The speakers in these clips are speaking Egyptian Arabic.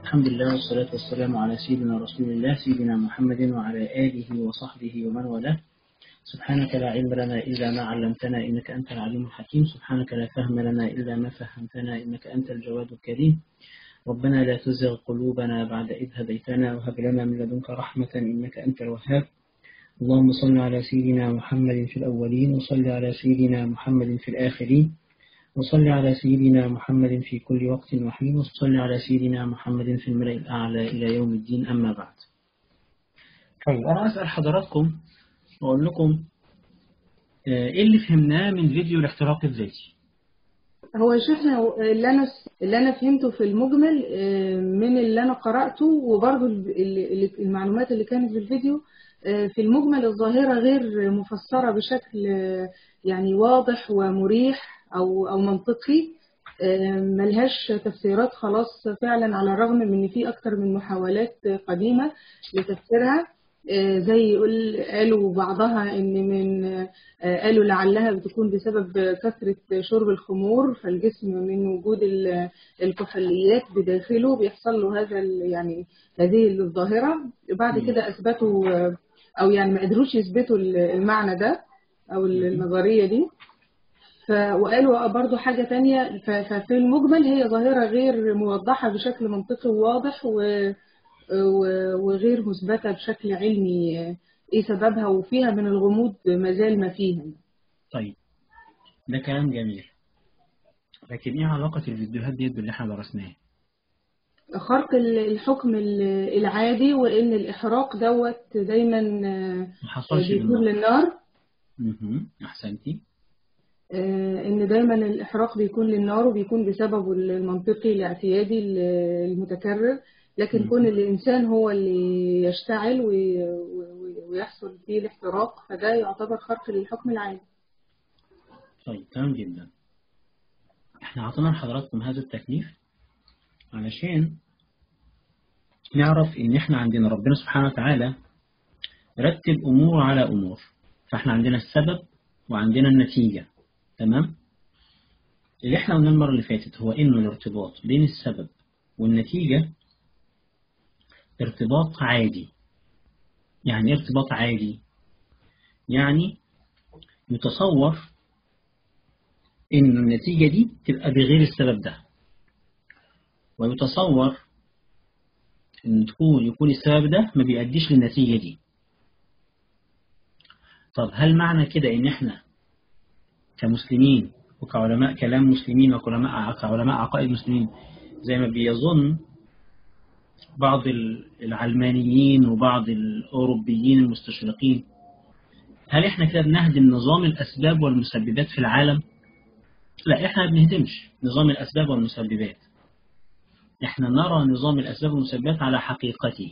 الحمد لله والصلاة والسلام على سيدنا رسول الله سيدنا محمد وعلى آله وصحبه ومن والاه سبحانك لا علم لنا إلا ما علمتنا إنك أنت العليم الحكيم سبحانك لا فهم لنا إلا ما فهمتنا إنك أنت الجواد الكريم ربنا لا تزغ قلوبنا بعد إذ هديتنا وهب لنا من لدنك رحمة إنك أنت الوهاب اللهم صل على سيدنا محمد في الأولين وصل على سيدنا محمد في الآخرين وصل على سيدنا محمد في كل وقت وحين وصل على سيدنا محمد في الملأ الأعلى إلى يوم الدين أما بعد طيب أنا أسأل حضراتكم وأقول لكم إيه اللي فهمناه من فيديو الاحتراق الذاتي هو يا شيخنا اللي انا اللي انا فهمته في المجمل من اللي انا قراته وبرضه المعلومات اللي كانت في الفيديو في المجمل الظاهره غير مفسره بشكل يعني واضح ومريح او او منطقي ملهاش تفسيرات خلاص فعلا على الرغم من ان في اكتر من محاولات قديمه لتفسيرها زي يقول قالوا بعضها ان من قالوا لعلها بتكون بسبب كثرة شرب الخمور فالجسم من وجود الكحوليات بداخله بيحصل له هذا يعني هذه الظاهرة بعد كده اثبتوا او يعني ما قدروش يثبتوا المعنى ده او النظرية دي ف وقالوا برضو حاجة تانية ففي المجمل هي ظاهرة غير موضحة بشكل منطقي وواضح و وغير مثبتة بشكل علمي ايه سببها وفيها من الغموض مازال ما فيها طيب ده كلام جميل لكن ايه علاقة الفيديوهات دي باللي احنا درسناه خرق الحكم العادي وان الاحراق دوت دايما بيكون للنار احسنتي ان دايما الاحراق بيكون للنار وبيكون بسببه المنطقي الاعتيادي المتكرر لكن كون الإنسان هو اللي يشتعل ويحصل فيه الاحتراق فده يعتبر خرق للحكم العام طيب تمام جدا احنا عطينا لحضراتكم هذا التكليف علشان نعرف ان احنا عندنا ربنا سبحانه وتعالى رتب امور على امور فاحنا عندنا السبب وعندنا النتيجة تمام اللي احنا قلنا المرة اللي فاتت هو انه الارتباط بين السبب والنتيجة ارتباط عادي يعني ارتباط عادي يعني يتصور ان النتيجة دي تبقى بغير السبب ده ويتصور ان تكون يكون السبب ده ما بيأديش للنتيجة دي طب هل معنى كده ان احنا كمسلمين وكعلماء كلام مسلمين وكعلماء كعلماء عقائد مسلمين زي ما بيظن بعض العلمانيين وبعض الأوروبيين المستشرقين هل احنا كده بنهدم نظام الأسباب والمسببات في العالم؟ لا احنا ما بنهدمش نظام الأسباب والمسببات احنا نرى نظام الأسباب والمسببات على حقيقته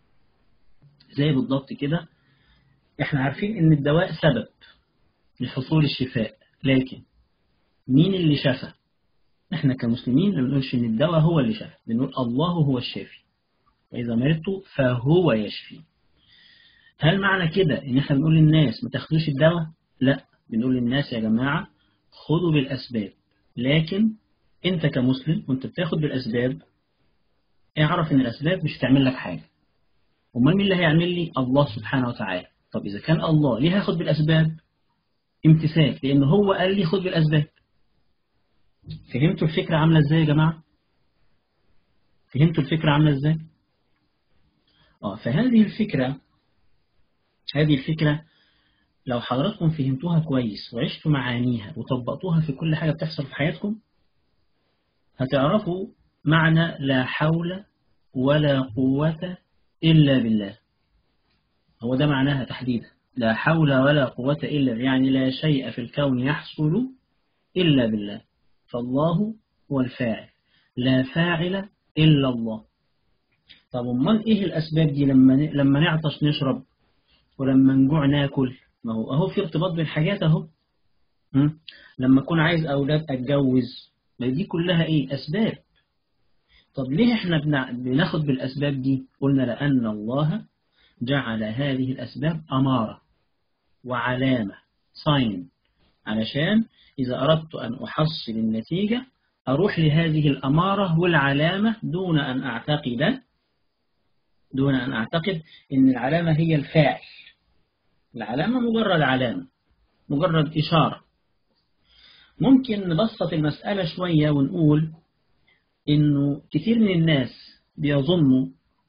زي بالضبط كده احنا عارفين ان الدواء سبب لحصول الشفاء لكن مين اللي شفى؟ احنا كمسلمين ما بنقولش ان الدواء هو اللي شفى بنقول الله هو الشافي وإذا مرضت فهو يشفي هل معنى كده إن إحنا بنقول للناس ما تاخدوش الدواء؟ لا بنقول للناس يا جماعة خدوا بالأسباب لكن أنت كمسلم وأنت بتاخد بالأسباب اعرف إن الأسباب مش هتعمل لك حاجة أمال مين اللي هيعمل لي؟ الله سبحانه وتعالى طب إذا كان الله ليه هاخد بالأسباب؟ امتثال لأن هو قال لي خد بالأسباب فهمتوا الفكرة عاملة إزاي يا جماعة؟ فهمتوا الفكرة عاملة إزاي؟ آه فهذه الفكرة هذه الفكرة لو حضراتكم فهمتوها كويس وعشتوا معانيها وطبقتوها في كل حاجة بتحصل في حياتكم هتعرفوا معنى لا حول ولا قوة إلا بالله هو ده معناها تحديدا لا حول ولا قوة إلا يعني لا شيء في الكون يحصل إلا بالله فالله هو الفاعل لا فاعل إلا الله طب امال ايه الاسباب دي لما لما نعطش نشرب ولما نجوع ناكل ما هو اهو في ارتباط بين حاجات اهو لما اكون عايز اولاد اتجوز ما دي كلها ايه اسباب طب ليه احنا بناخد بالاسباب دي قلنا لان الله جعل هذه الاسباب اماره وعلامه ساين علشان اذا اردت ان احصل النتيجه أروح لهذه الأمارة والعلامة دون أن أعتقد دون أن أعتقد أن العلامة هي الفاعل العلامة مجرد علامة مجرد إشارة ممكن نبسط المسألة شوية ونقول إنه كثير من الناس بيظنوا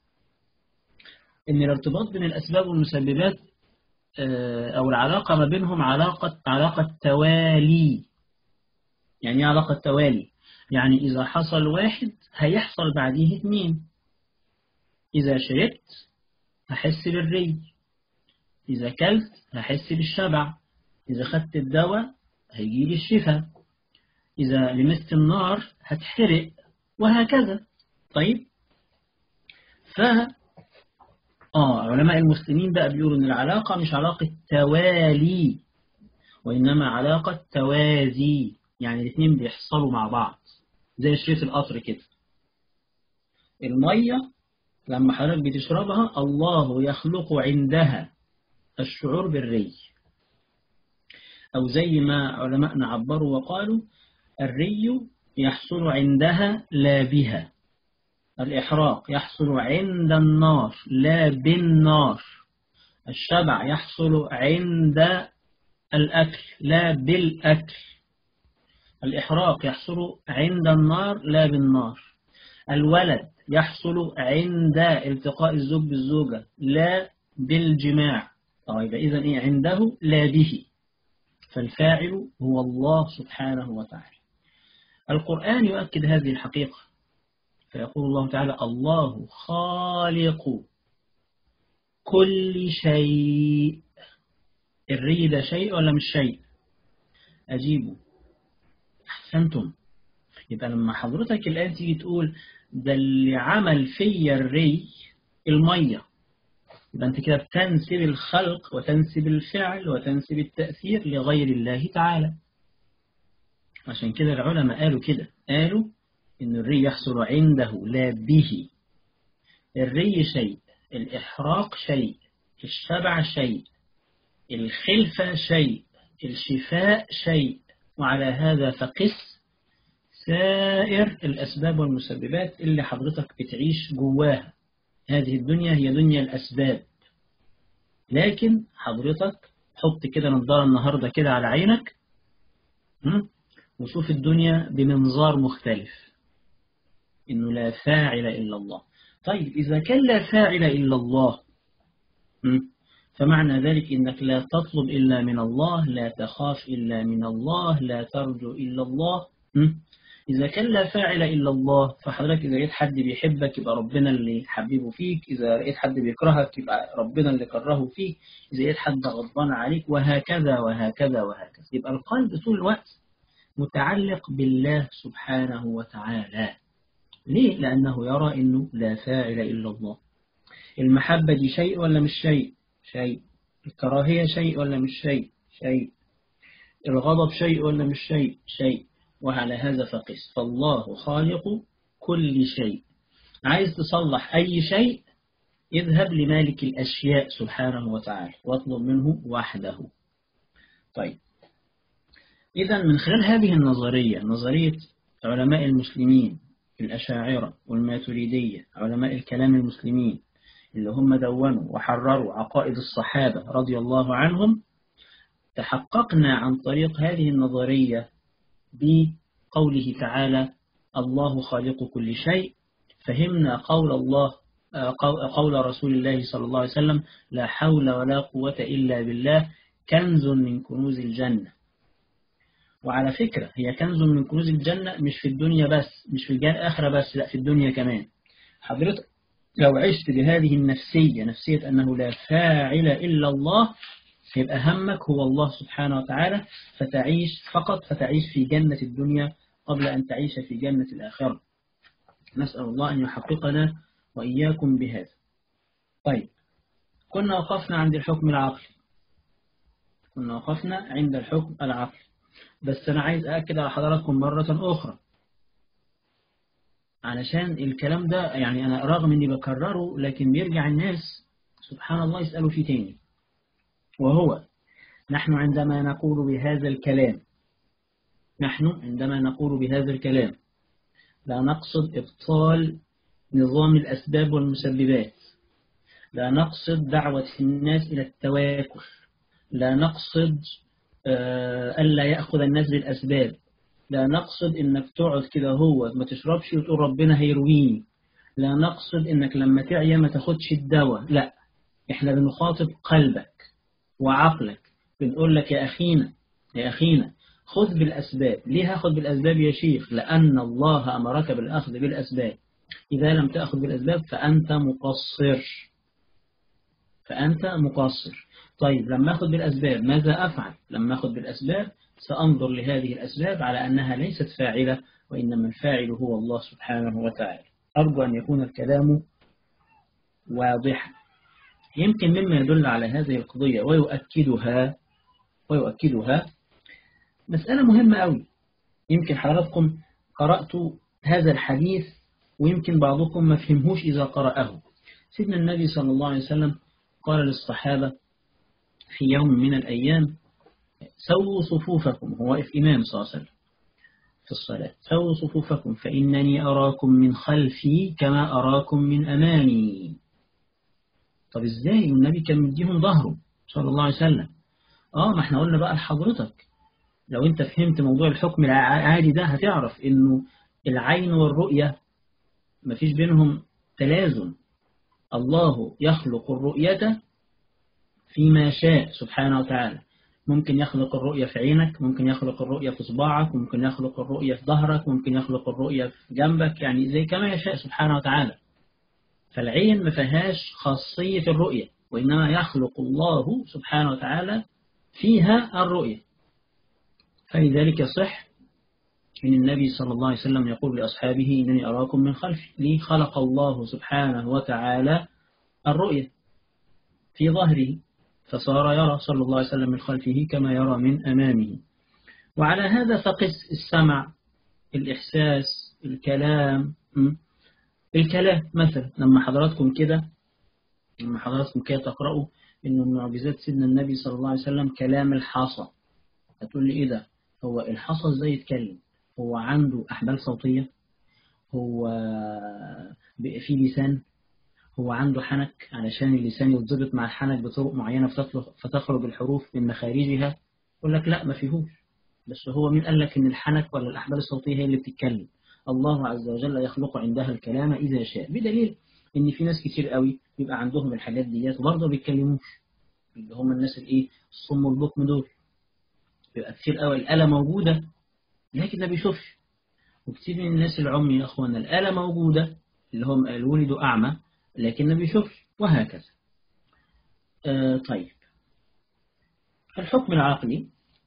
إن الارتباط بين الأسباب والمسببات أو العلاقة ما بينهم علاقة علاقة توالي يعني ايه علاقة توالي يعني إذا حصل واحد هيحصل بعديه اثنين إذا شربت هحس بالري إذا كلت هحس بالشبع إذا خدت الدواء هيجي لي الشفاء إذا لمست النار هتحرق وهكذا طيب ف آه علماء المسلمين بقى بيقولوا إن العلاقة مش علاقة توالي وإنما علاقة توازي يعني الاثنين بيحصلوا مع بعض زي شريط القطر كده المية لما حضرتك بتشربها الله يخلق عندها الشعور بالري أو زي ما علماءنا عبروا وقالوا الري يحصل عندها لا بها الإحراق يحصل عند النار لا بالنار الشبع يحصل عند الأكل لا بالأكل الإحراق يحصل عند النار لا بالنار الولد يحصل عند التقاء الزوج بالزوجة لا بالجماع طيب إذا إيه عنده لا به فالفاعل هو الله سبحانه وتعالى القرآن يؤكد هذه الحقيقة فيقول الله تعالى الله خالق كل شيء الري ده شيء ولا مش شيء أجيبه أحسنتم يبقى لما حضرتك الآن تيجي تقول ده اللي عمل فيا الري المية يبقى أنت كده بتنسب الخلق وتنسب الفعل وتنسب التأثير لغير الله تعالى عشان كده العلماء قالوا كده قالوا إن الري يحصل عنده لا به الري شيء الإحراق شيء الشبع شيء الخلفة شيء الشفاء شيء وعلى هذا فقس سائر الأسباب والمسببات اللي حضرتك بتعيش جواها هذه الدنيا هي دنيا الأسباب لكن حضرتك حط كده نظارة النهاردة كده على عينك وشوف الدنيا بمنظار مختلف إنه لا فاعل إلا الله طيب إذا كان لا فاعل إلا الله فمعنى ذلك إنك لا تطلب إلا من الله لا تخاف إلا من الله لا ترجو إلا الله إذا كان لا فاعل إلا الله فحضرتك إذا لقيت حد بيحبك يبقى ربنا اللي حبيبه فيك إذا لقيت حد بيكرهك يبقى ربنا اللي كرهه فيك إذا لقيت حد غضبان عليك وهكذا وهكذا وهكذا يبقى القلب طول الوقت متعلق بالله سبحانه وتعالى ليه؟ لأنه يرى أنه لا فاعل إلا الله المحبة دي شيء ولا مش شيء شيء الكراهية شيء ولا مش شيء شيء الغضب شيء ولا مش شيء شيء وعلى هذا فقس فالله خالق كل شيء عايز تصلح أي شيء اذهب لمالك الأشياء سبحانه وتعالى واطلب منه وحده طيب إذا من خلال هذه النظرية نظرية علماء المسلمين الأشاعرة والماتريدية علماء الكلام المسلمين اللي هم دونوا وحرروا عقائد الصحابة رضي الله عنهم تحققنا عن طريق هذه النظرية بقوله تعالى الله خالق كل شيء فهمنا قول الله قول رسول الله صلى الله عليه وسلم لا حول ولا قوة إلا بالله كنز من كنوز الجنة وعلى فكرة هي كنز من كنوز الجنة مش في الدنيا بس مش في الآخرة بس لا في الدنيا كمان حضرتك لو عشت بهذه النفسية نفسية أنه لا فاعل إلا الله يبقى همك هو الله سبحانه وتعالى فتعيش فقط فتعيش في جنة الدنيا قبل أن تعيش في جنة الآخرة نسأل الله أن يحققنا وإياكم بهذا طيب كنا وقفنا عند الحكم العقلي كنا وقفنا عند الحكم العقلي بس أنا عايز أأكد على حضراتكم مرة أخرى علشان الكلام ده يعني أنا رغم أني بكرره لكن بيرجع الناس سبحان الله يسألوا فيه تاني وهو نحن عندما نقول بهذا الكلام نحن عندما نقول بهذا الكلام لا نقصد إبطال نظام الأسباب والمسببات لا نقصد دعوة الناس إلى التواكل لا نقصد ألا يأخذ الناس بالأسباب لا نقصد إنك تقعد كده هو ما تشربش وتقول ربنا هيرويني لا نقصد إنك لما تعيا ما تاخدش الدواء لا إحنا بنخاطب قلبك وعقلك بنقول لك يا أخينا يا أخينا خذ بالأسباب ليه هاخد بالأسباب يا شيخ لأن الله أمرك بالأخذ بالأسباب إذا لم تأخذ بالأسباب فأنت مقصر فأنت مقصر طيب لما أخذ بالأسباب ماذا أفعل لما أخذ بالأسباب سأنظر لهذه الأسباب على أنها ليست فاعلة وإنما الفاعل هو الله سبحانه وتعالى أرجو أن يكون الكلام واضحا يمكن مما يدل على هذه القضية ويؤكدها ويؤكدها مسألة مهمة أوي يمكن حضراتكم قرأتوا هذا الحديث ويمكن بعضكم ما فهمهوش إذا قرأه سيدنا النبي صلى الله عليه وسلم قال للصحابة في يوم من الأيام سووا صفوفكم هو واقف إمام صلى الله عليه وسلم في الصلاة سووا صفوفكم فإنني أراكم من خلفي كما أراكم من أمامي طب إزاي النبي كان مديهم ظهره صلى الله عليه وسلم آه ما احنا قلنا بقى لحضرتك لو انت فهمت موضوع الحكم العادي ده هتعرف انه العين والرؤية مفيش بينهم تلازم الله يخلق الرؤية فيما شاء سبحانه وتعالى ممكن يخلق الرؤية في عينك ممكن يخلق الرؤية في صباعك ممكن يخلق الرؤية في ظهرك ممكن يخلق الرؤية في جنبك يعني زي كما يشاء سبحانه وتعالى فالعين ما فيهاش خاصية الرؤية وإنما يخلق الله سبحانه وتعالى فيها الرؤية فلذلك صح من النبي صلى الله عليه وسلم يقول لأصحابه إنني أراكم من خلفي لي خلق الله سبحانه وتعالى الرؤية في ظهره فصار يرى صلى الله عليه وسلم من خلفه كما يرى من أمامه وعلى هذا فقس السمع الإحساس الكلام الكلام مثلا لما حضراتكم كده لما حضراتكم كده تقرأوا إنه من معجزات سيدنا النبي صلى الله عليه وسلم كلام الحصى هتقول لي إيه ده هو الحصى إزاي يتكلم هو عنده أحبال صوتية هو في لسان هو عنده حنك علشان اللسان يتضبط مع الحنك بطرق معينة فتخرج الحروف من مخارجها يقول لك لا ما فيهوش بس هو مين قال لك إن الحنك ولا الأحبال الصوتية هي اللي بتتكلم الله عز وجل يخلق عندها الكلام إذا شاء بدليل إن في ناس كتير قوي بيبقى عندهم الحاجات ديت وبرضه ما بيتكلموش اللي هم الناس الإيه الصم والبكم دول بيبقى كتير قوي الآلة موجودة لكن ما بيشوفش وكتير من الناس العمي يا أخوانا الآلة موجودة اللي هم ولدوا أعمى لكن ما بيشوفش وهكذا آه طيب الحكم العقلي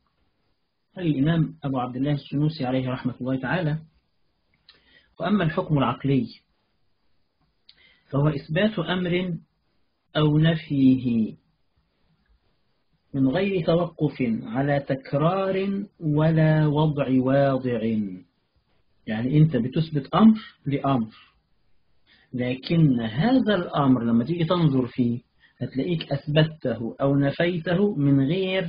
الإمام أبو عبد الله السنوسي عليه رحمة الله تعالى وأما الحكم العقلي فهو إثبات أمر أو نفيه من غير توقف على تكرار ولا وضع واضع يعني أنت بتثبت أمر لأمر لكن هذا الأمر لما تيجي تنظر فيه هتلاقيك أثبته أو نفيته من غير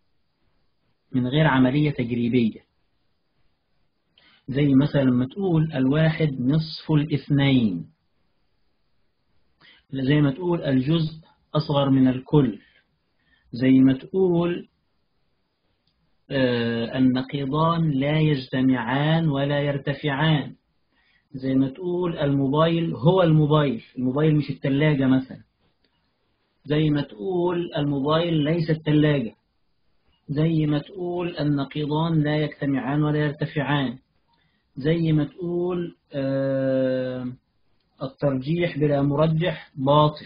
من غير عملية تجريبية زي مثلا لما تقول الواحد نصف الاثنين زي ما تقول الجزء أصغر من الكل زي ما تقول آه النقيضان لا يجتمعان ولا يرتفعان زي ما تقول الموبايل هو الموبايل الموبايل مش التلاجة مثلا زي ما تقول الموبايل ليس التلاجة زي ما تقول النقيضان لا يجتمعان ولا يرتفعان زي ما تقول آه الترجيح بلا مرجح باطل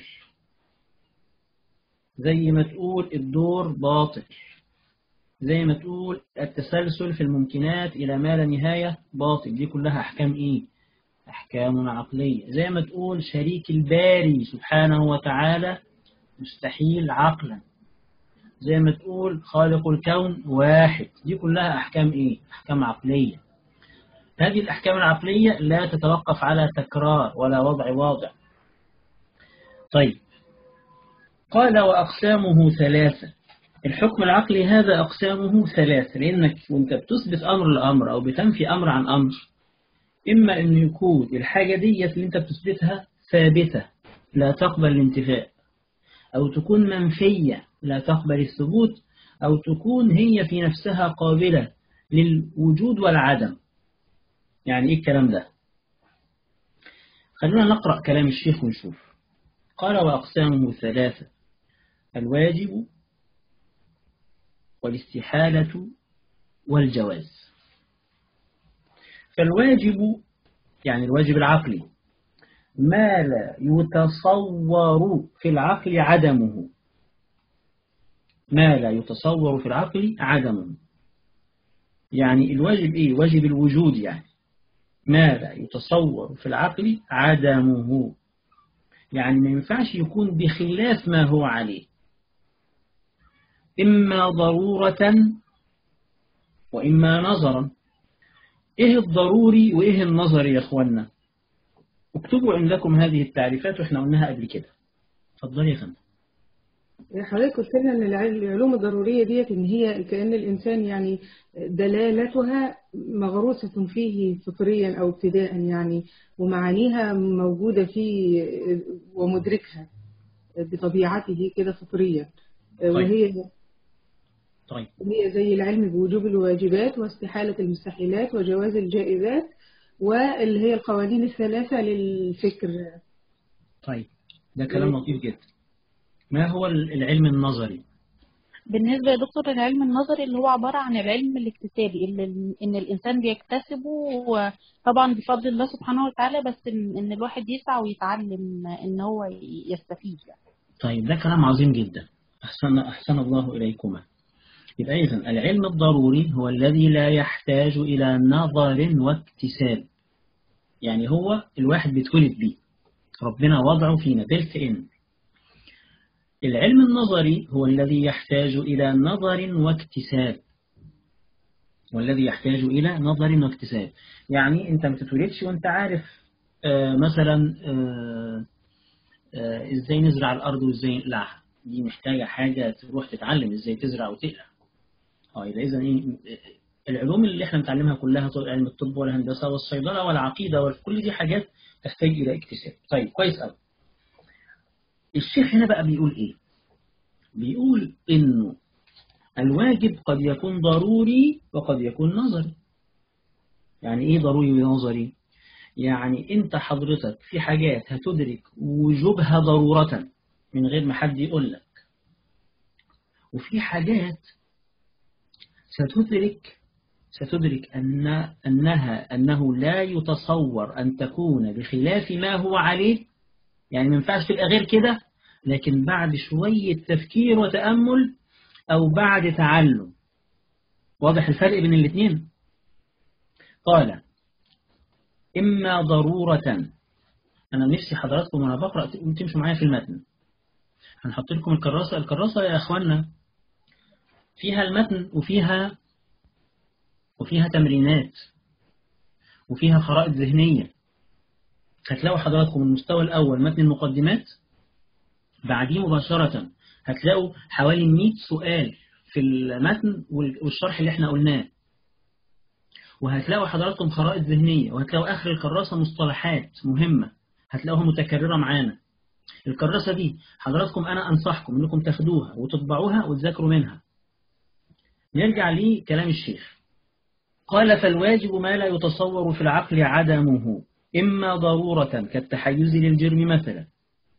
زي ما تقول الدور باطل زي ما تقول التسلسل في الممكنات إلى ما لا نهاية باطل دي كلها أحكام إيه أحكام عقلية زي ما تقول شريك الباري سبحانه وتعالى مستحيل عقلا زي ما تقول خالق الكون واحد دي كلها أحكام إيه أحكام عقلية هذه الأحكام العقلية لا تتوقف على تكرار ولا وضع واضع طيب قال وأقسامه ثلاثة الحكم العقلي هذا أقسامه ثلاثة لأنك وانت بتثبت أمر لأمر أو بتنفي أمر عن أمر إما أن يكون الحاجة دي اللي أنت بتثبتها ثابتة لا تقبل الانتفاء أو تكون منفية لا تقبل الثبوت أو تكون هي في نفسها قابلة للوجود والعدم يعني إيه الكلام ده خلونا نقرأ كلام الشيخ ونشوف قال وأقسامه ثلاثة الواجب والاستحالة والجواز فالواجب يعني الواجب العقلي ما لا يتصور في العقل عدمه ما لا يتصور في العقل عدمه يعني الواجب إيه واجب الوجود يعني ما لا يتصور في العقل عدمه يعني ما ينفعش يكون بخلاف ما هو عليه إما ضرورة وإما نظرا إيه الضروري وإيه النظري يا أخوانا اكتبوا عندكم هذه التعريفات وإحنا قلناها قبل كده اتفضلي يا فندم حضرتك قلت لنا ان العلوم الضروريه ديت ان هي كان الانسان يعني دلالتها مغروسه فيه فطريا او ابتداء يعني ومعانيها موجوده فيه ومدركها بطبيعته كده فطريا وهي طيب هي زي العلم بوجوب الواجبات واستحاله المستحيلات وجواز الجائزات واللي هي القوانين الثلاثه للفكر طيب ده كلام لطيف جدا ما هو العلم النظري بالنسبة يا دكتور العلم النظري اللي هو عبارة عن العلم الاكتسابي اللي إن الإنسان بيكتسبه طبعا بفضل الله سبحانه وتعالى بس إن, إن الواحد يسعى ويتعلم إن هو يستفيد يعني. طيب ده كلام عظيم جدا أحسن, أحسن الله إليكما يبقى إذن العلم الضروري هو الذي لا يحتاج إلى نظر واكتساب يعني هو الواحد بيتولد بيه ربنا وضعه فينا بيلت إن العلم النظري هو الذي يحتاج إلى نظر واكتساب والذي يحتاج إلى نظر واكتساب يعني أنت ما تتولدش وأنت عارف آه مثلا آه آه إزاي نزرع الأرض وإزاي نقلعها دي محتاجة حاجة تروح تتعلم إزاي تزرع وتقلع اه يبقى إذا إيه العلوم اللي إحنا بنتعلمها كلها علم الطب والهندسة والصيدلة والعقيدة وكل دي حاجات تحتاج إلى اكتساب طيب كويس قوي الشيخ هنا بقى بيقول إيه بيقول إنه الواجب قد يكون ضروري وقد يكون نظري يعني إيه ضروري ونظري يعني أنت حضرتك في حاجات هتدرك وجوبها ضرورة من غير ما حد يقول لك وفي حاجات ستدرك ستدرك أن أنها أنه لا يتصور أن تكون بخلاف ما هو عليه يعني ما ينفعش تبقى غير كده لكن بعد شوية تفكير وتأمل أو بعد تعلم واضح الفرق بين الاثنين قال إما ضرورة أنا نفسي حضراتكم وأنا بقرأ تمشوا معايا في المتن هنحط لكم الكراسة الكراسة يا أخوانا فيها المتن وفيها وفيها تمرينات وفيها خرائط ذهنية هتلاقوا حضراتكم المستوى الأول متن المقدمات بعديه مباشرة هتلاقوا حوالي 100 سؤال في المتن والشرح اللي احنا قلناه وهتلاقوا حضراتكم خرائط ذهنية وهتلاقوا آخر الكراسة مصطلحات مهمة هتلاقوها متكررة معانا الكراسة دي حضراتكم أنا أنصحكم أنكم تاخدوها وتطبعوها وتذاكروا منها نرجع لي كلام الشيخ قال فالواجب ما لا يتصور في العقل عدمه إما ضرورة كالتحيز للجرم مثلا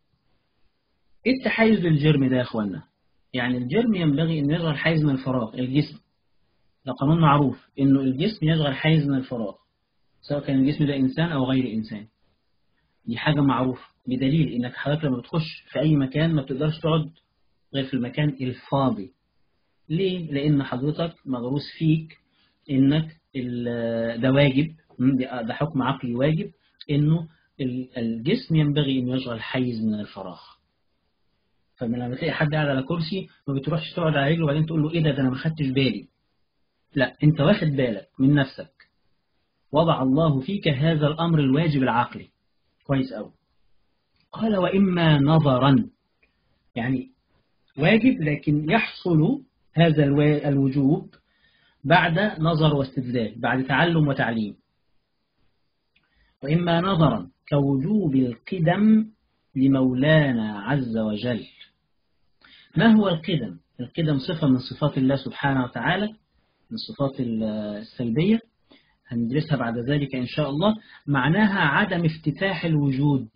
إيه التحيز للجرم ده يا أخوانا يعني الجرم ينبغي أن يشغل حيز من الفراغ الجسم ده قانون معروف أنه الجسم يشغل حيز من الفراغ سواء كان الجسم ده إنسان أو غير إنسان دي حاجة معروفة بدليل إنك حضرتك لما بتخش في أي مكان ما بتقدرش تقعد غير في المكان الفاضي ليه؟ لأن حضرتك مغروس فيك إنك ده واجب ده حكم عقلي واجب إنه الجسم ينبغي إنه يشغل حيز من الفراغ فلما لما تلاقي حد قاعد على كرسي ما بتروحش تقعد على رجله وبعدين تقول له إيه ده ده أنا ما خدتش بالي لا أنت واخد بالك من نفسك وضع الله فيك هذا الأمر الواجب العقلي كويس أوي قال وإما نظرا يعني واجب لكن يحصل هذا الوجوب بعد نظر واستدلال بعد تعلم وتعليم وإما نظرا كوجوب القدم لمولانا عز وجل ما هو القدم؟ القدم صفة من صفات الله سبحانه وتعالى من الصفات السلبية هندرسها بعد ذلك إن شاء الله معناها عدم افتتاح الوجود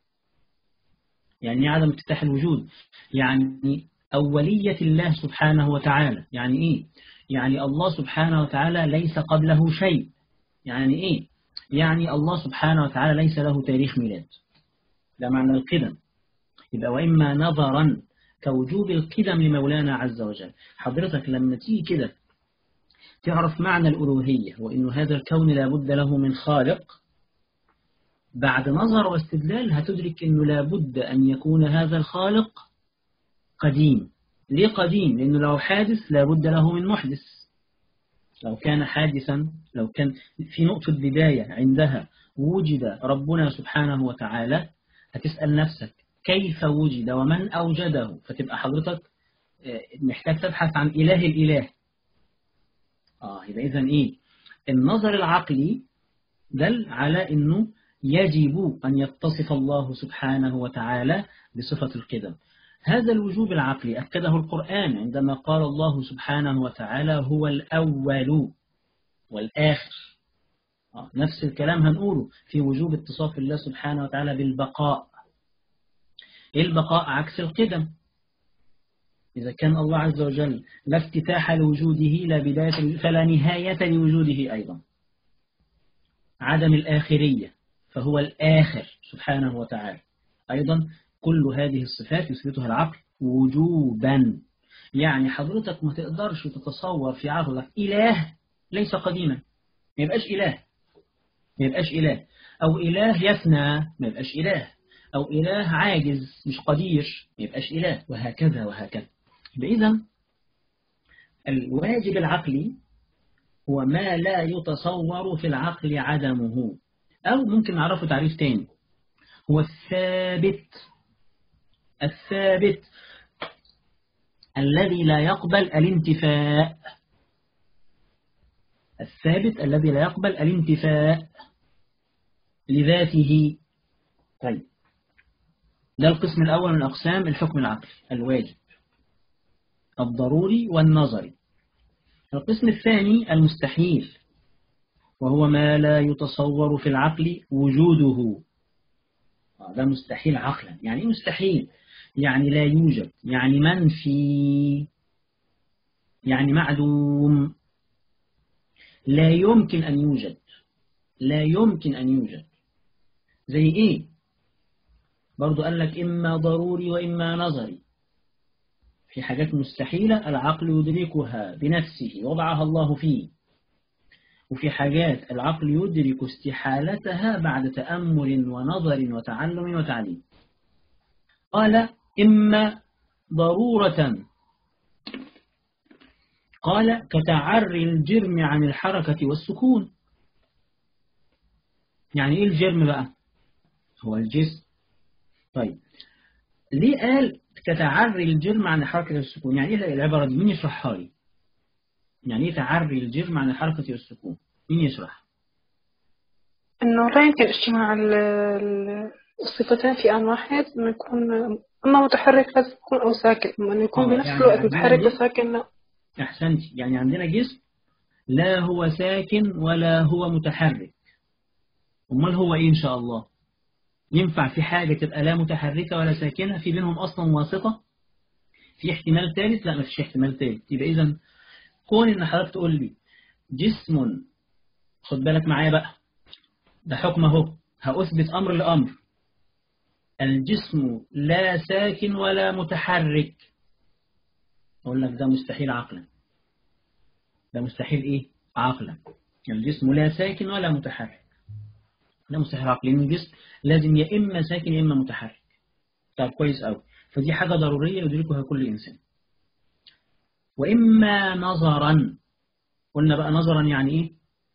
يعني عدم افتتاح الوجود يعني أولية الله سبحانه وتعالى يعني إيه؟ يعني الله سبحانه وتعالى ليس قبله شيء يعني إيه؟ يعني الله سبحانه وتعالى ليس له تاريخ ميلاد ده معنى القدم يبقى وإما نظرا كوجوب القدم لمولانا عز وجل حضرتك لما تيجي كده تعرف معنى الألوهية وإنه هذا الكون لابد له من خالق بعد نظر واستدلال هتدرك أنه لابد أن يكون هذا الخالق قديم ليه قديم؟ لأنه لو حادث لابد له من محدث لو كان حادثا لو كان في نقطة بداية عندها وجد ربنا سبحانه وتعالى هتسأل نفسك كيف وجد ومن أوجده فتبقى حضرتك محتاج تبحث عن إله الإله آه يبقى إذن إيه النظر العقلي دل على أنه يجب أن يتصف الله سبحانه وتعالى بصفة القدم هذا الوجوب العقلي أكده القرآن عندما قال الله سبحانه وتعالى هو الأول والآخر آه نفس الكلام هنقوله في وجوب اتصاف الله سبحانه وتعالى بالبقاء البقاء عكس القدم إذا كان الله عز وجل لا افتتاح لوجوده لا بداية فلا نهاية لوجوده أيضا عدم الآخرية فهو الآخر سبحانه وتعالى أيضا كل هذه الصفات يثبتها العقل وجوبا يعني حضرتك ما تقدرش تتصور في عقلك إله ليس قديما ما يبقاش إله ما يبقاش إله أو إله يفنى ما يبقاش إله أو إله عاجز مش قدير ما يبقاش إله وهكذا وهكذا إذا الواجب العقلي هو ما لا يتصور في العقل عدمه أو ممكن نعرفه تعريف تاني هو الثابت الثابت الذي لا يقبل الانتفاء الثابت الذي لا يقبل الانتفاء لذاته طيب ده القسم الأول من أقسام الحكم العقلي الواجب الضروري والنظري القسم الثاني المستحيل وهو ما لا يتصور في العقل وجوده ده مستحيل عقلا يعني مستحيل يعني لا يوجد يعني منفي يعني معدوم لا يمكن أن يوجد لا يمكن أن يوجد زي إيه برضو قال لك إما ضروري وإما نظري في حاجات مستحيلة العقل يدركها بنفسه وضعها الله فيه وفي حاجات العقل يدرك استحالتها بعد تأمل ونظر وتعلم وتعليم قال إما ضرورة قال كتعري الجرم عن الحركة والسكون يعني إيه الجرم بقى هو الجسم طيب ليه قال كتعري الجرم عن الحركة والسكون يعني إيه العبارة دي مين يشرحها لي يعني إيه تعري الجرم عن الحركة والسكون مين يشرح إنه لا يمكن اجتماع الصفتين في آن واحد إنه يكون أما متحرك لازم يكون أو ساكن أما إنه يكون بنفس يعني الوقت متحرك وساكن لا أحسنت يعني عندنا جسم لا هو ساكن ولا هو متحرك أمال هو إيه إن شاء الله ينفع في حاجة تبقى لا متحركة ولا ساكنة في بينهم أصلا واسطة في احتمال ثالث لا ما فيش احتمال ثالث يبقى إذا كون إن حضرتك تقول لي جسم خد بالك معايا بقى ده حكم اهو هأثبت أمر لأمر الجسم لا ساكن ولا متحرك أقول لك ده مستحيل عقلا ده مستحيل إيه عقلا الجسم لا ساكن ولا متحرك ده مستحيل عقلا لأن الجسم لازم يا إما ساكن يا إما متحرك طب كويس أوي فدي حاجة ضرورية يدركها كل إنسان وإما نظرا قلنا بقى نظرا يعني إيه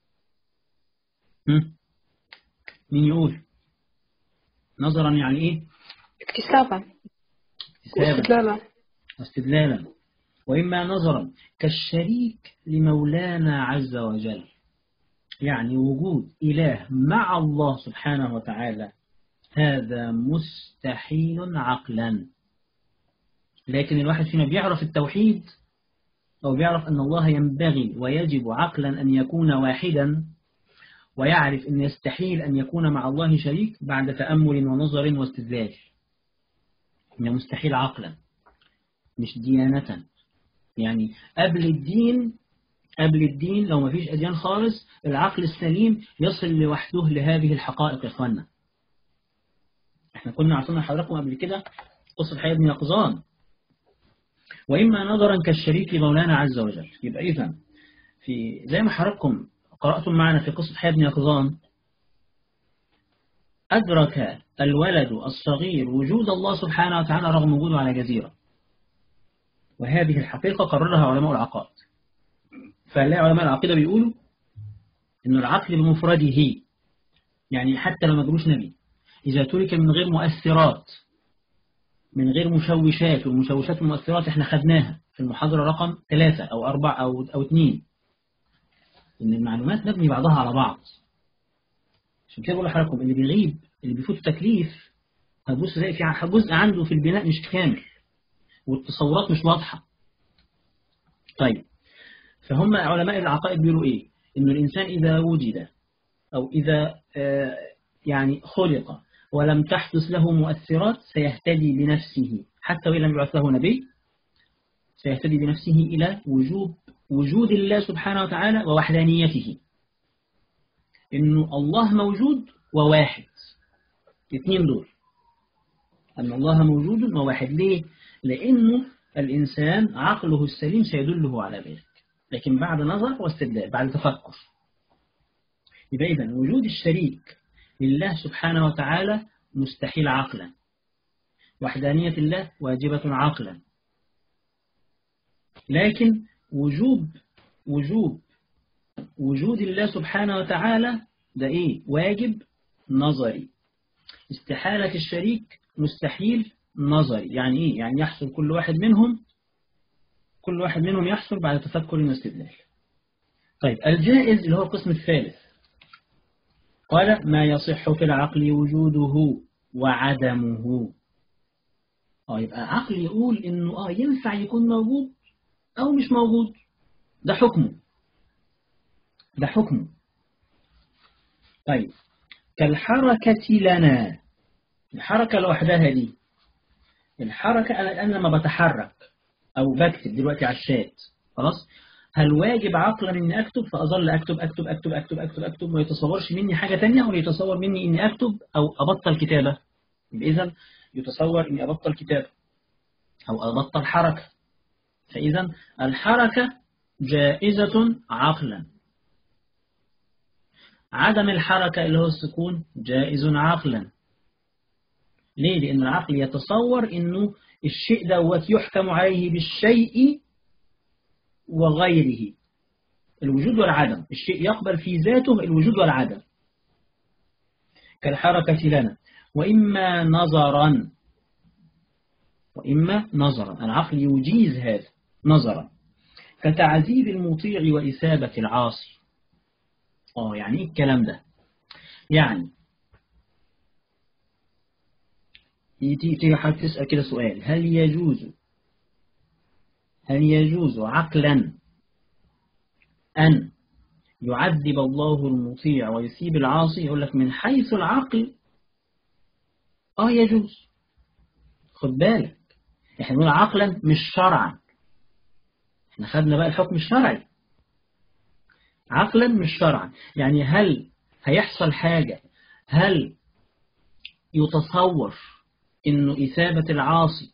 هم؟ مين يقول نظرا يعني إيه اكتسابا اكتسابا واستدلالا واستدلالا وإما نظرا كالشريك لمولانا عز وجل يعني وجود إله مع الله سبحانه وتعالى هذا مستحيل عقلا لكن الواحد فينا بيعرف التوحيد أو بيعرف أن الله ينبغي ويجب عقلا أن يكون واحدا ويعرف أن يستحيل أن يكون مع الله شريك بعد تأمل ونظر واستدلال إنه مستحيل عقلا مش ديانة يعني قبل الدين قبل الدين لو ما فيش أديان خالص العقل السليم يصل لوحده لهذه الحقائق يا إخوانا احنا كنا عطينا حضراتكم قبل كده قصة حياة ابن يقظان وإما نظرا كالشريك لمولانا عز وجل يبقى إذا في زي ما حضراتكم قرأتم معنا في قصة حياة ابن يقظان أدرك الولد الصغير وجود الله سبحانه وتعالى رغم وجوده على جزيرة وهذه الحقيقة قررها علماء العقائد فلا علماء العقيدة بيقولوا إن العقل بمفرده يعني حتى لو ما جابوش نبي إذا ترك من غير مؤثرات من غير مشوشات والمشوشات والمؤثرات احنا خدناها في المحاضرة رقم ثلاثة أو أربعة أو أو اثنين إن المعلومات مبني بعضها على بعض عشان كده بقول لحضراتكم اللي بيغيب اللي بيفوت تكليف هتبص تلاقي في جزء عنده في البناء مش كامل والتصورات مش واضحة طيب فهم علماء العقائد بيقولوا إيه إنه الإنسان إذا وجد أو إذا آه يعني خلق ولم تحدث له مؤثرات سيهتدي بنفسه حتى وإن لم يبعث له نبي سيهتدي بنفسه إلى وجوب وجود الله سبحانه وتعالى ووحدانيته إنه الله موجود وواحد الاثنين دول أن الله موجود وواحد ليه؟ لأنه الإنسان عقله السليم سيدله على ذلك لكن بعد نظر واستدلال بعد تفكر يبقى إذن وجود الشريك لله سبحانه وتعالى مستحيل عقلا وحدانية الله واجبة عقلا لكن وجوب وجوب وجود الله سبحانه وتعالى ده إيه واجب نظري استحالة الشريك مستحيل نظري يعني إيه يعني يحصل كل واحد منهم كل واحد منهم يحصل بعد تفكر واستدلال طيب الجائز اللي هو القسم الثالث قال ما يصح في العقل وجوده وعدمه اه يبقى عقل يقول انه اه ينفع يكون موجود او مش موجود ده حكمه ده حكمه طيب كالحركة لنا الحركة لوحدها دي الحركة أنا الآن لما بتحرك أو بكتب دلوقتي على الشات خلاص هل واجب عقلا إني أكتب فأظل أكتب أكتب أكتب أكتب أكتب أكتب ما يتصورش مني حاجة تانية ولا يتصور مني إني أكتب أو أبطل كتابة إذا يتصور إني أبطل كتابة أو أبطل حركة فإذا الحركة جائزة عقلا عدم الحركة اللي هو السكون جائز عقلا ليه؟ لأن العقل يتصور إنه الشيء دوت يحكم عليه بالشيء وغيره الوجود والعدم الشيء يقبل في ذاته الوجود والعدم كالحركة لنا وإما نظرا وإما نظرا العقل يجيز هذا نظرا كتعذيب المطيع وإثابة العاصي آه يعني إيه الكلام ده يعني تيجي حضرتك تسأل كده سؤال هل يجوز هل يجوز عقلا أن يعذب الله المطيع ويثيب العاصي يقول لك من حيث العقل آه يجوز خد بالك احنا بنقول عقلا مش شرعا احنا خدنا بقى الحكم الشرعي عقلا مش شرعا يعني هل هيحصل حاجة هل يتصور انه إثابة العاصي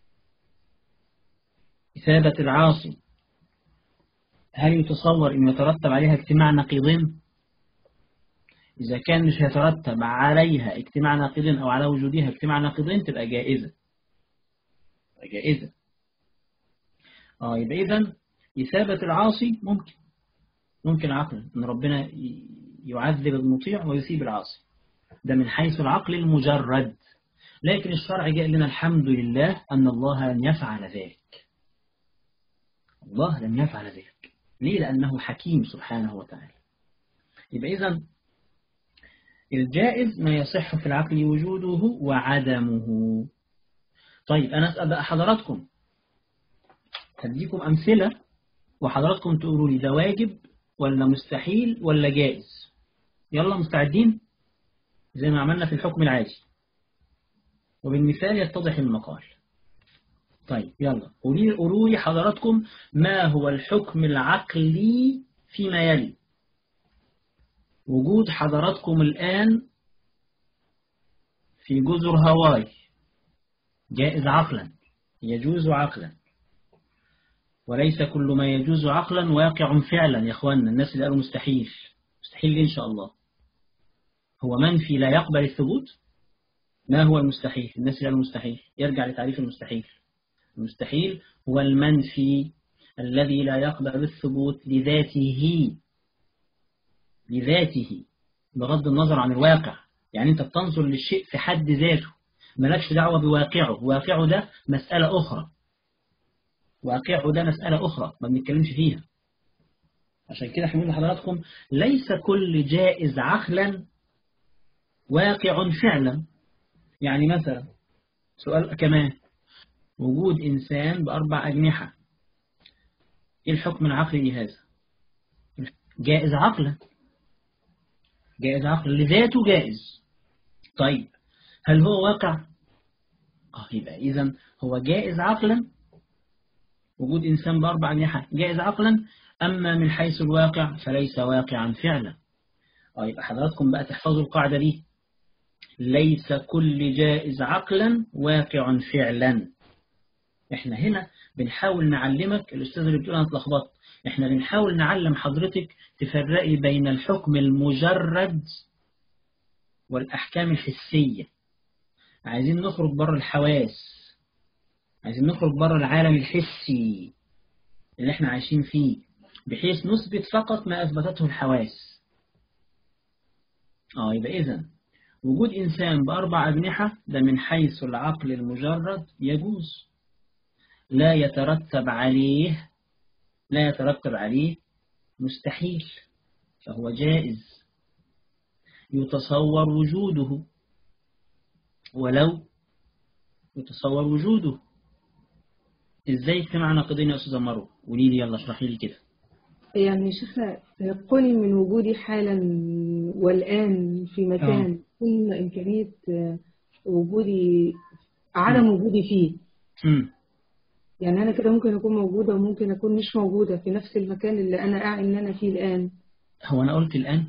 إثابة العاصي هل يتصور أن يترتب عليها اجتماع نقيضين إذا كان مش هيترتب عليها اجتماع نقيضين أو على وجودها اجتماع نقيضين تبقى جائزة تبقى جائزة آه يبقى إذن إثابة العاصي ممكن ممكن عقلا أن ربنا يعذب المطيع ويثيب العاصي ده من حيث العقل المجرد لكن الشرع جاء لنا الحمد لله أن الله لم يفعل ذلك الله لم يفعل ذلك ليه لأنه حكيم سبحانه وتعالى يبقى إذا الجائز ما يصح في العقل وجوده وعدمه طيب أنا أسأل بقى حضراتكم هديكم أمثلة وحضراتكم تقولوا لي ده واجب ولا مستحيل ولا جائز يلا مستعدين زي ما عملنا في الحكم العادي وبالمثال يتضح المقال طيب يلا قولوا لي حضراتكم ما هو الحكم العقلي فيما يلي وجود حضراتكم الآن في جزر هاواي جائز عقلا يجوز عقلا وليس كل ما يجوز عقلا واقع فعلا يا اخوانا الناس اللي قالوا مستحيل مستحيل ليه ان شاء الله هو منفي لا يقبل الثبوت ما هو المستحيل الناس اللي قالوا مستحيل يرجع لتعريف المستحيل المستحيل هو المنفي الذي لا يقبل الثبوت لذاته لذاته بغض النظر عن الواقع يعني انت بتنظر للشيء في حد ذاته مالكش دعوة بواقعه واقعه ده مسألة أخرى واقعه ده مسألة أخرى ما بنتكلمش فيها عشان كده احنا لحضراتكم ليس كل جائز عقلا واقع فعلا يعني مثلا سؤال كمان وجود إنسان بأربع أجنحة إيه الحكم العقلي لهذا جائز عقلا جائز عقلا لذاته جائز طيب هل هو واقع آه يبقى إذا هو جائز عقلا وجود إنسان بأربع أجنحة جائز عقلا أما من حيث الواقع فليس واقعا فعلا آه يبقى حضراتكم بقى تحفظوا القاعدة دي ليس كل جائز عقلا واقع فعلا احنا هنا بنحاول نعلمك الأستاذ اللي بتقول أنا اتلخبطت احنا بنحاول نعلم حضرتك تفرقي بين الحكم المجرد والأحكام الحسية عايزين نخرج بره الحواس عايزين نخرج بره العالم الحسي اللي احنا عايشين فيه بحيث نثبت فقط ما أثبتته الحواس اه يبقى إذن وجود إنسان بأربع أجنحة ده من حيث العقل المجرد يجوز لا يترتب عليه لا يترتب عليه مستحيل فهو جائز يتصور وجوده ولو يتصور وجوده ازاي اجتماع ناقضين يا استاذه مروه قولي لي يلا اشرحي لي كده يعني شيخنا قولي من وجودي حالا والآن في مكان ثم إمكانية وجودي عدم وجودي فيه امم يعني أنا كده ممكن أكون موجودة وممكن أكون مش موجودة في نفس المكان اللي أنا قاعد إن أنا فيه الآن هو انا قلت الان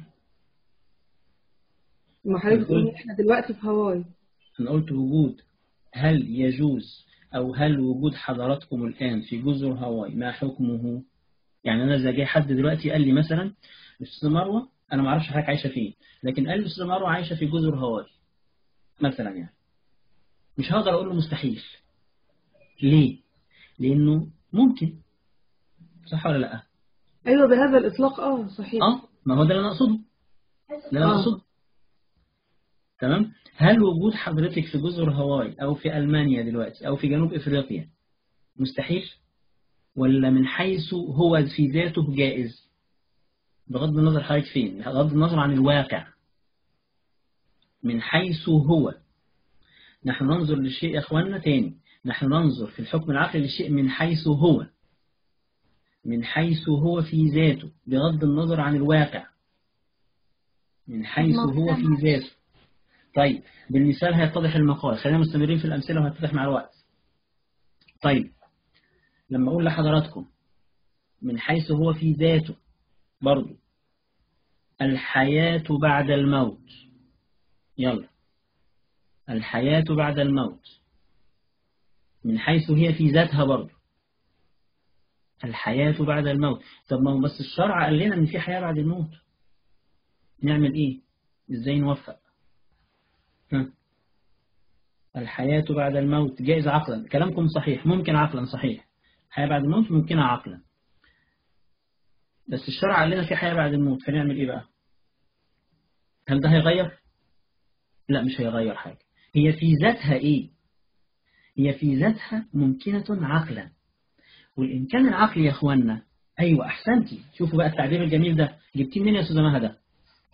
ما حضرتك بتقول- بتقولي إحنا دلوقتي في هاواي انا قلت وجود هل يجوز او هل وجود حضراتكم الان في جزر هاواي ما حكمه يعني انا اذا جه حد دلوقتي قال لي مثلا الاستاذه مروه انا ما اعرفش حضرتك عايشه فين لكن قال لي الاستاذه مروه عايشه في جزر هاواي مثلا يعني مش هقدر اقول له مستحيل ليه لانه ممكن صح ولا لا أيوة بهذا الإطلاق أه صحيح اه ما هو ده اللي انا اقصده ده اللي انا آه. اقصده تمام هل وجود حضرتك في جزر هاواي او في المانيا دلوقتي او في جنوب افريقيا مستحيل ولا من حيث هو في ذاته جائز بغض النظر حضرتك فين بغض النظر عن الواقع من حيث هو نحن ننظر للشيء يا اخواننا تاني نحن ننظر في الحكم العقلي للشيء من حيث هو من حيث هو في ذاته بغض النظر عن الواقع من حيث هو في ذاته طيب بالمثال هيتضح المقال خلينا مستمرين في الأمثلة وهتتضح مع الوقت طيب لما أقول لحضراتكم من حيث هو في ذاته برضو الحياة بعد الموت يلا الحياة بعد الموت من حيث هي في ذاتها برضو الحياة بعد الموت طب ما هو بس الشرع قال لنا ان في حياة بعد الموت نعمل ايه ازاي نوفق ها؟ الحياة بعد الموت جائز عقلا كلامكم صحيح ممكن عقلا صحيح حياة بعد الموت ممكنة عقلا بس الشرع قال لنا في حياة بعد الموت فنعمل ايه بقى هل ده هيغير لا مش هيغير حاجة هي في ذاتها ايه هي في ذاتها ممكنة عقلا والإمكان العقلي يا أخوانا أيوة أحسنتي شوفوا بقى التعبير الجميل ده جبتيه منين يا أستاذة مهدى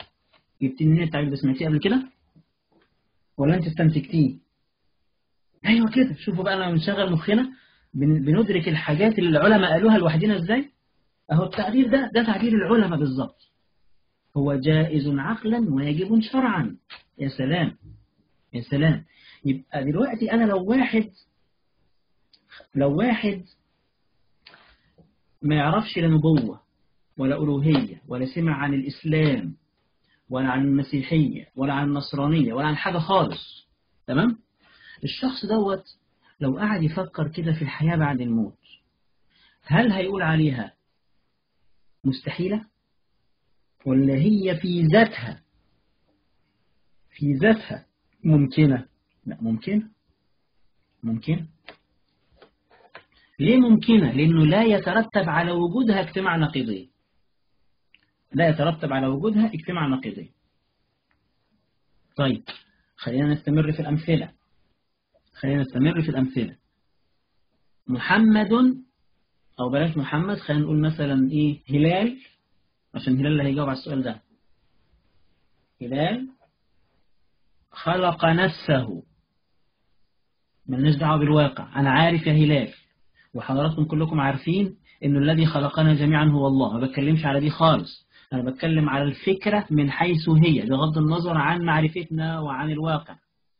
جبتيه منين التعبير ده سمعتيه قبل كده ولا انت استنتجتيه ايوه كده شوفوا بقى لما بنشغل مخنا بن- بندرك الحاجات اللي العلماء قالوها لوحدنا ازاي اهو التعبير ده ده تعبير العلماء بالظبط هو جائز عقلا واجب شرعا يا سلام يا سلام يبقى دلوقتي انا لو واحد لو واحد ما يعرفش لا نبوة ولا ألوهية ولا سمع عن الإسلام ولا عن المسيحية ولا عن النصرانية ولا عن حاجة خالص تمام الشخص دوت لو قعد يفكر كده في الحياة بعد الموت هل هيقول عليها مستحيلة ولا هي في ذاتها في ذاتها ممكنة لا ممكنة ممكن ليه ممكنة لأنه لا يترتب على وجودها اجتماع نقيضي لا يترتب على وجودها اجتماع نقيضي طيب خلينا نستمر في الأمثلة خلينا نستمر في الأمثلة محمد أو بلاش محمد خلينا نقول مثلا إيه هلال عشان هلال اللي هيجاوب على السؤال ده هلال خلق نفسه ملناش دعوة بالواقع أنا عارف يا هلال وحضراتكم كلكم عارفين إنه الذي خلقنا جميعا هو الله ما بتكلمش على دي خالص أنا بتكلم على الفكرة من حيث هي بغض النظر عن معرفتنا وعن الواقع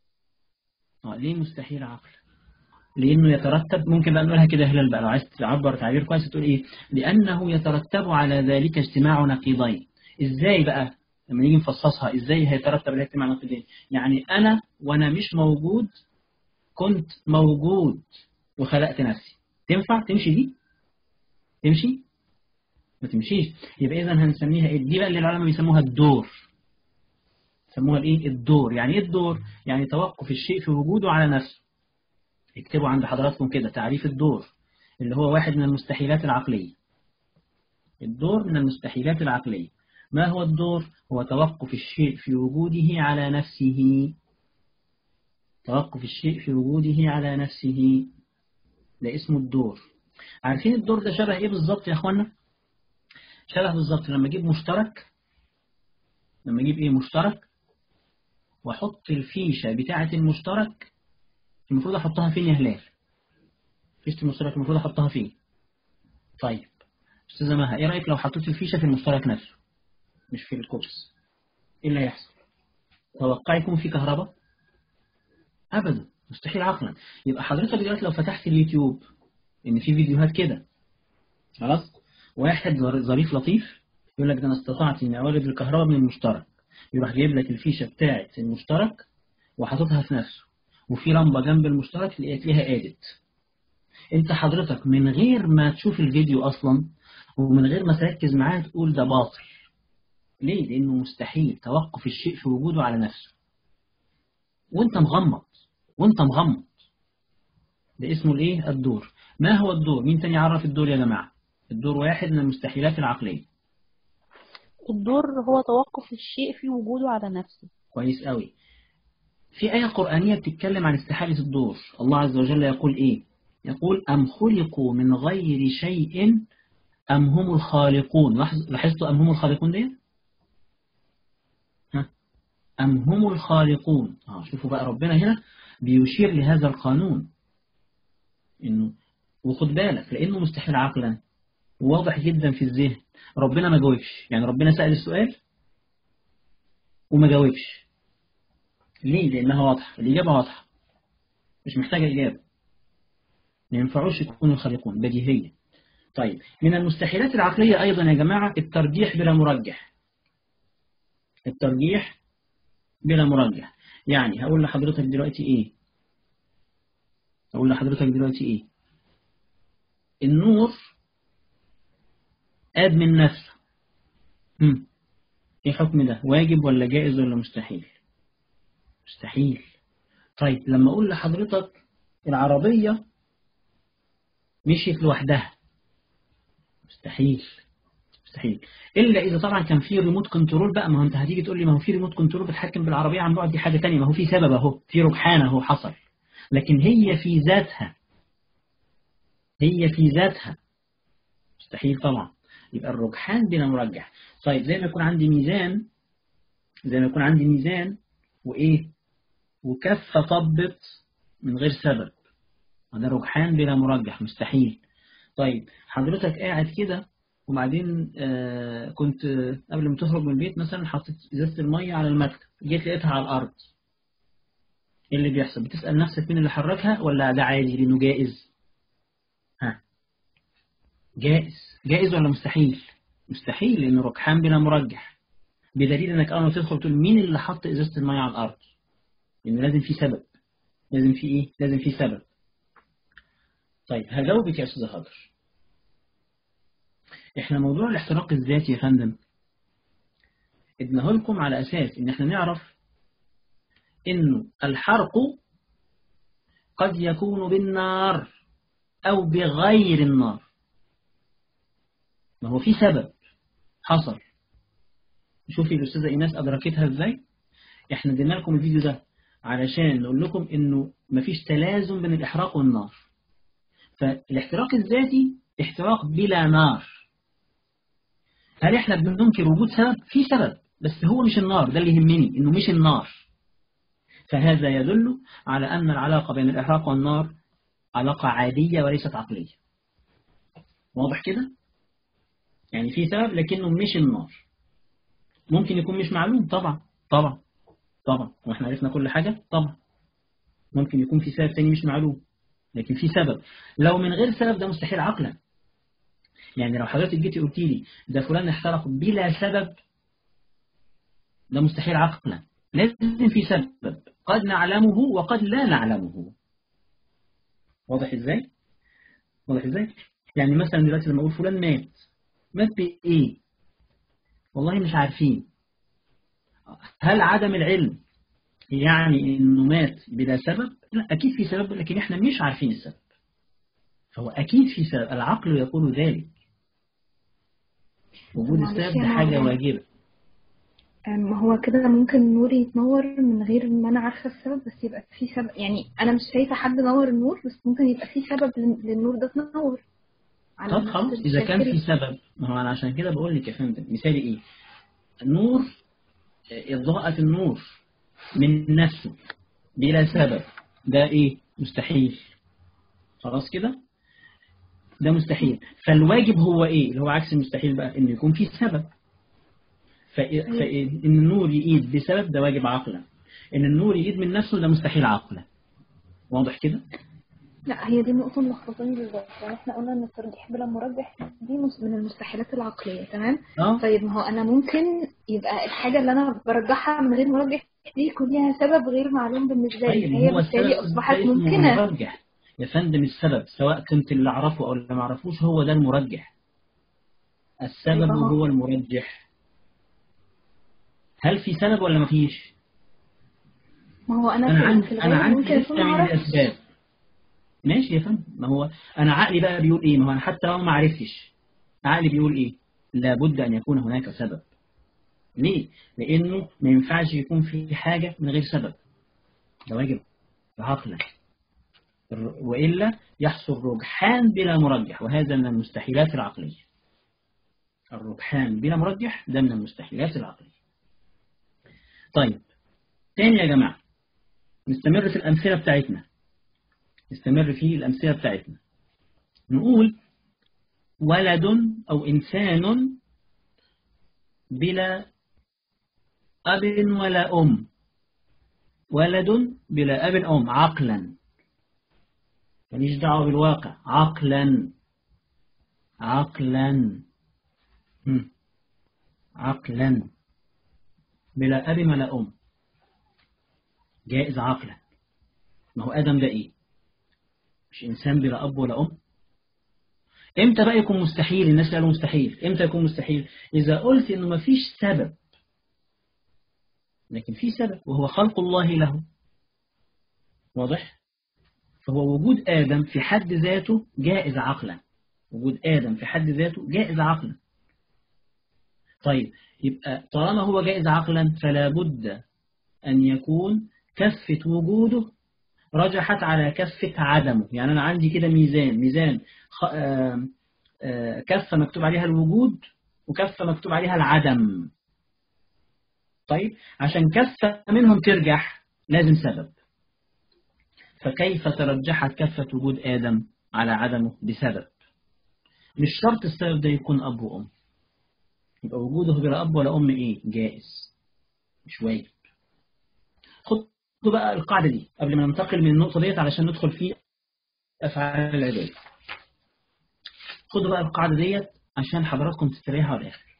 آه ليه مستحيل عقل لأنه يترتب ممكن بقى نقولها كده هلال بقى لو عايز تعبر تعبير كويس تقول إيه لأنه يترتب على ذلك اجتماع نقيضين إزاي بقى لما نيجي نفصصها إزاي هيترتب على اجتماع نقيضين يعني أنا وأنا مش موجود كنت موجود وخلقت نفسي تنفع تمشي دي تمشي ما تمشيش يبقى إذا هنسميها إيه دي بقى اللي العلماء بيسموها الدور يسموها الإيه الدور يعني إيه الدور يعني توقف الشيء في وجوده على نفسه اكتبوا عند حضراتكم كده تعريف الدور اللي هو واحد من المستحيلات العقلية الدور من المستحيلات العقلية ما هو الدور؟ هو توقف الشيء في وجوده على نفسه توقف الشيء في وجوده على نفسه ده اسمه الدور عارفين الدور ده شبه ايه بالظبط يا اخوانا شبه بالظبط لما اجيب مشترك لما اجيب ايه مشترك واحط الفيشة بتاعة المشترك المفروض احطها فين يا هلال فيشة المشترك المفروض احطها فين طيب استاذة مها ايه رأيك لو حطيت الفيشة في المشترك نفسه مش في الكورس ايه اللي هيحصل توقع يكون في كهرباء ابدا مستحيل عقلا يبقى حضرتك دلوقتي لو فتحت اليوتيوب ان في فيديوهات كده خلاص واحد ظريف لطيف يقول لك ده انا استطعت اني اولد الكهرباء من المشترك يروح جايب لك الفيشه بتاعه المشترك وحاططها في نفسه وفي لمبه جنب المشترك لقيت ليها ادت انت حضرتك من غير ما تشوف الفيديو اصلا ومن غير ما تركز معاه تقول ده باطل ليه لانه مستحيل توقف الشيء في وجوده على نفسه وانت مغمض وانت مغمض ده اسمه الايه الدور ما هو الدور مين تاني يعرف الدور يا جماعه الدور واحد من المستحيلات العقليه الدور هو توقف الشيء في وجوده على نفسه كويس قوي في آية قرآنية بتتكلم عن استحالة الدور الله عز وجل يقول إيه يقول أم خلقوا من غير شيء أم هم الخالقون لاحظتوا أم هم الخالقون دي ها أم هم الخالقون آه شوفوا بقى ربنا هنا بيشير لهذا القانون إنه وخد بالك لأنه مستحيل عقلا واضح جدا في الذهن ربنا ما جاوبش يعني ربنا سأل السؤال وما جاوبش ليه لأنها واضحة الإجابة واضحة مش محتاجة إجابة ما ينفعوش يكونوا الخالقون بديهية طيب من المستحيلات العقلية أيضا يا جماعة الترجيح بلا مرجح الترجيح بلا مرجح يعني هقول لحضرتك دلوقتي إيه هقول لحضرتك دلوقتي إيه النور قاد من نفسه هم. ايه حكم ده واجب ولا جائز ولا مستحيل مستحيل طيب لما اقول لحضرتك العربية مشيت لوحدها مستحيل مستحيل الا اذا طبعا كان في ريموت كنترول بقى ما هو انت هتيجي تقول لي ما هو في ريموت كنترول بتحكم بالعربية عن بعد دي حاجة تانية ما هو في سبب اهو في رجحان اهو حصل لكن هي في ذاتها هي في ذاتها مستحيل طبعا يبقى الرجحان بلا مرجح طيب زي ما يكون عندي ميزان زي ما يكون عندي ميزان وإيه وكفة طبت من غير سبب وده رجحان بلا مرجح مستحيل طيب حضرتك قاعد كده وبعدين آه كنت قبل ما تخرج من البيت مثلا حطيت ازازه الميه على المكتب جيت لقيتها على الارض ايه اللي بيحصل بتسال نفسك مين اللي حركها ولا ده عادي لانه جائز ها جائز جائز ولا مستحيل مستحيل لانه رجحان بلا مرجح بدليل انك اول ما تدخل تقول مين اللي حط ازازه الميه على الارض لان لازم في سبب لازم في ايه لازم في سبب طيب هجاوبك يا استاذ خضر احنا موضوع الاحتراق الذاتي يا فندم ادناه لكم على اساس ان احنا نعرف انه الحرق قد يكون بالنار او بغير النار ما هو في سبب حصل شوفي الاستاذه ايناس ادركتها ازاي احنا ادينا لكم الفيديو ده علشان نقول لكم انه مفيش تلازم بين الاحراق والنار فالاحتراق الذاتي احتراق بلا نار هل احنا بننكر وجود سبب في سبب بس هو مش النار ده اللي يهمني انه مش النار فهذا يدل على ان العلاقة بين الاحراق والنار علاقة عادية وليست عقلية واضح كده يعني في سبب لكنه مش النار ممكن يكون مش معلوم طبعا طبعا طبعا واحنا عرفنا كل حاجة طبعا ممكن يكون في سبب تاني مش معلوم لكن في سبب لو من غير سبب ده مستحيل عقلا يعني لو حضرتك جيتي قلت لي ده فلان احترق بلا سبب ده مستحيل عقلا لازم في سبب قد نعلمه وقد لا نعلمه واضح ازاي واضح ازاي يعني مثلا دلوقتي لما اقول فلان مات مات بايه والله مش عارفين هل عدم العلم يعني انه مات بلا سبب لا اكيد في سبب لكن احنا مش عارفين السبب فهو اكيد في سبب العقل يقول ذلك وجود السبب ده حاجة واجبة ما هو كده ممكن النور يتنور من غير ما انا عارفه السبب بس يبقى في سبب يعني انا مش شايفه حد نور النور بس ممكن يبقى في سبب للنور ده تنور طب خلاص اذا كان في سبب ما هو انا عشان كده بقول لك يا فندم مثالي ايه النور اضاءة النور من نفسه بلا سبب ده ايه مستحيل خلاص كده ده مستحيل فالواجب هو ايه اللي هو عكس المستحيل بقى انه يكون في سبب فإن النور يقيد بسبب ده واجب عقلا ان النور يقيد من نفسه ده مستحيل عقلا واضح كده لا هي دي النقطة الملخبطين بالظبط يعني احنا قلنا ان الترجيح بلا مرجح دي من المستحيلات العقلية تمام اه طيب ما هو انا ممكن يبقى الحاجة اللي انا برجحها من غير مرجح دي يكون ليها سبب غير معلوم بالنسبة لي طيب هي هو بالتالي السبب اصبحت ده اسمه ممكنة مرجح يا فندم السبب سواء كنت اللي اعرفه او اللي ما اعرفوش هو ده المرجح السبب أيوة. هو المرجح هل في سبب ولا ما فيش ما هو انا انا في- عندي في انا الغالب عندي ممكن لسه اكون من معرفش الاسباب ماشي يا فندم ما هو انا عقلي بقى بيقول ايه ما هو انا حتى لو ما عرفتش عقلي بيقول ايه لابد ان يكون هناك سبب ليه لانه ما ينفعش يكون في حاجه من غير سبب ده واجب عقلا الر- والا يحصل رجحان بلا مرجح وهذا من المستحيلات العقليه الرجحان بلا مرجح ده من المستحيلات العقليه طيب تاني يا جماعه نستمر في الامثله بتاعتنا نستمر في الأمثلة بتاعتنا نقول ولد أو إنسان بلا أب ولا أم ولد بلا أب أم عقلا ماليش دعوة بالواقع عقلا عقلا هم. عقلا بلا أب ولا أم جائز عقلا ما هو آدم ده إيه مش إنسان بلا أب ولا أم إمتى بقى يكون مستحيل الناس قالوا مستحيل إمتى يكون مستحيل إذا قلت إنه مفيش سبب لكن في سبب وهو خلق الله له واضح فهو وجود آدم في حد ذاته جائز عقلا وجود آدم في حد ذاته جائز عقلا طيب يبقى طالما هو جائز عقلا فلا بد أن يكون كفة وجوده رجحت على كفة عدمه يعني أنا عندي كده ميزان ميزان خ... آه... آه... كفة مكتوب عليها الوجود وكفة مكتوب عليها العدم طيب عشان كفة منهم ترجح لازم سبب فكيف ترجحت كفة وجود آدم على عدمه بسبب مش شرط السبب ده يكون أب وأم يبقى وجوده بلا أب ولا أم إيه جائز مش واجب خدوا بقى القاعدة دي قبل ما ننتقل من النقطة ديت علشان ندخل في أفعال العباد خدوا بقى القاعدة ديت عشان حضراتكم تستريحوا على الآخر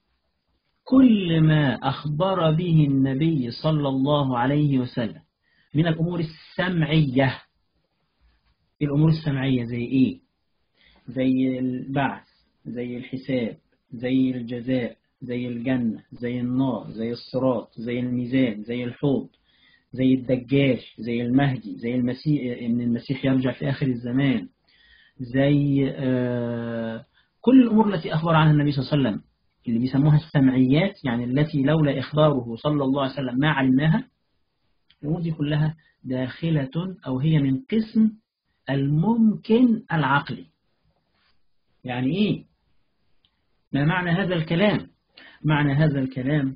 كل ما أخبر به النبي صلى الله عليه وسلم من الأمور السمعية الأمور السمعية زي إيه زي البعث زي الحساب زي الجزاء زي الجنة زي النار زي الصراط زي الميزان زي الحوض زي الدجال زي المهدي زي المسيح إن المسيح يرجع في آخر الزمان زي آه كل الأمور التي أخبر عنها النبي صلى الله عليه وسلم اللي بيسموها السمعيات يعني التي لولا إخباره صلى الله عليه وسلم ما علمناها الأمور دي كلها داخلة أو هي من قسم الممكن العقلي يعني إيه ما معنى هذا الكلام معنى هذا الكلام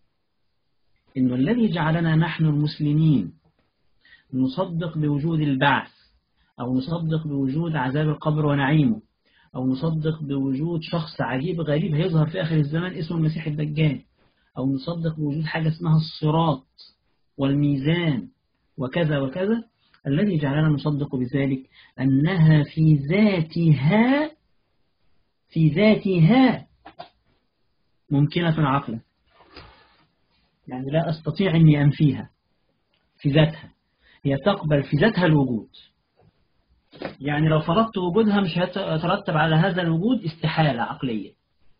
إنه الذي جعلنا نحن المسلمين نصدق بوجود البعث أو نصدق بوجود عذاب القبر ونعيمه أو نصدق بوجود شخص عجيب غريب هيظهر في آخر الزمان اسمه المسيح الدجال أو نصدق بوجود حاجة اسمها الصراط والميزان وكذا وكذا الذي جعلنا نصدق بذلك أنها في ذاتها في ذاتها ممكنة عقلا يعني لا أستطيع أني أنفيها في ذاتها هي تقبل في ذاتها الوجود يعني لو فرضت وجودها مش هيترتب على هذا الوجود استحالة عقلية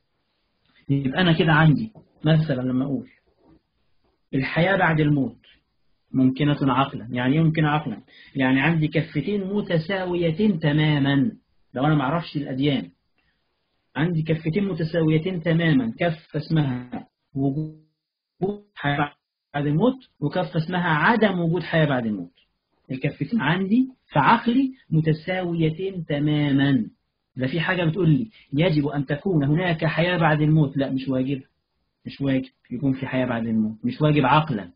يبقى أنا كده عندي مثلا لما أقول الحياة بعد الموت ممكنة عقلا يعني يمكن عقلا يعني عندي كفتين متساويتين تماما لو أنا معرفش الأديان عندي كفتين متساويتين تماما كفة اسمها وجود حياة بعد الموت وكفة اسمها عدم وجود حياة بعد الموت الكفتين عندي في عقلي متساويتين تماما ده في حاجة بتقول لي يجب أن تكون هناك حياة بعد الموت لا مش واجب مش واجب يكون في حياة بعد الموت مش واجب عقلا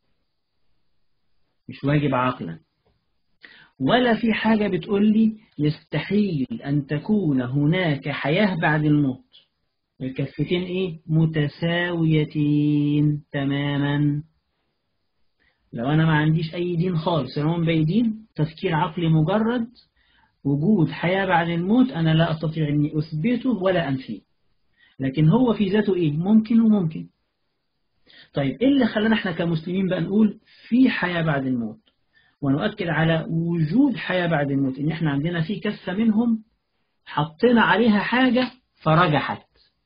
مش واجب عقلا ولا في حاجة بتقول لي يستحيل أن تكون هناك حياة بعد الموت الكفتين إيه متساويتين تماما لو أنا ما عنديش أي دين خالص أنا بأي دين تفكير عقلي مجرد وجود حياة بعد الموت أنا لا أستطيع أني أثبته ولا أنفيه لكن هو في ذاته إيه ممكن وممكن طيب إيه اللي خلانا إحنا كمسلمين بقى نقول في حياة بعد الموت ونؤكد على وجود حياة بعد الموت إن إحنا عندنا في كفة منهم حطينا عليها حاجة فرجحت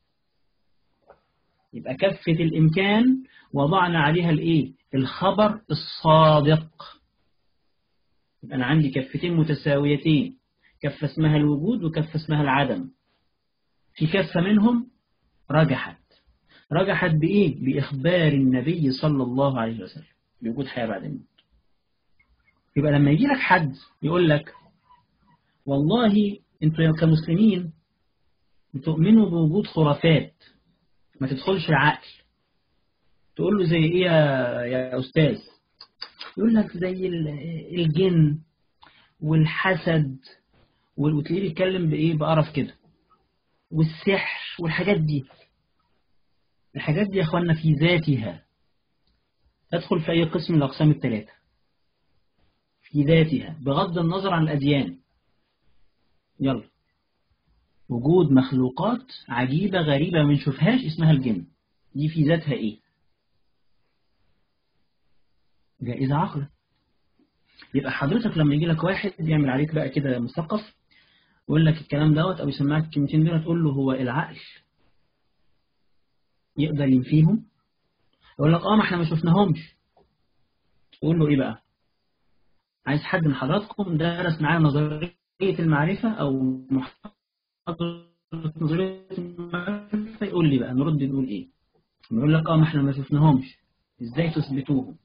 يبقى كفة الإمكان وضعنا عليها الإيه الخبر الصادق يبقى أنا عندي كفتين متساويتين كفة اسمها الوجود وكفة اسمها العدم في كفة منهم رجحت رجحت بإيه بإخبار النبي صلى الله عليه وسلم بوجود حياة بعد الموت يبقى لما يجي لك حد يقول لك والله انتوا كمسلمين بتؤمنوا بوجود خرافات ما تدخلش العقل تقول له زي ايه يا, يا استاذ يقول لك زي الجن والحسد وتلاقيه بيتكلم بايه بقرف كده والسحر والحاجات دي الحاجات دي يا اخوانا في ذاتها تدخل في اي قسم من الاقسام الثلاثه في ذاتها بغض النظر عن الاديان يلا وجود مخلوقات عجيبة غريبة ما بنشوفهاش اسمها الجن دي في ذاتها ايه جائزة عقل يبقى حضرتك لما يجي لك واحد يعمل عليك بقى كده مثقف ويقول لك الكلام دوت او يسمعك الكلمتين دول تقول له هو العقل يقدر ينفيهم يقول لك اه ما احنا ما شفناهمش تقول له ايه بقى عايز حد من حضراتكم درس معايا نظرية المعرفة او نظرية المعرفة يقول لي بقى نرد نقول ايه نقول لك اه ما احنا ما شفناهمش ازاي تثبتوهم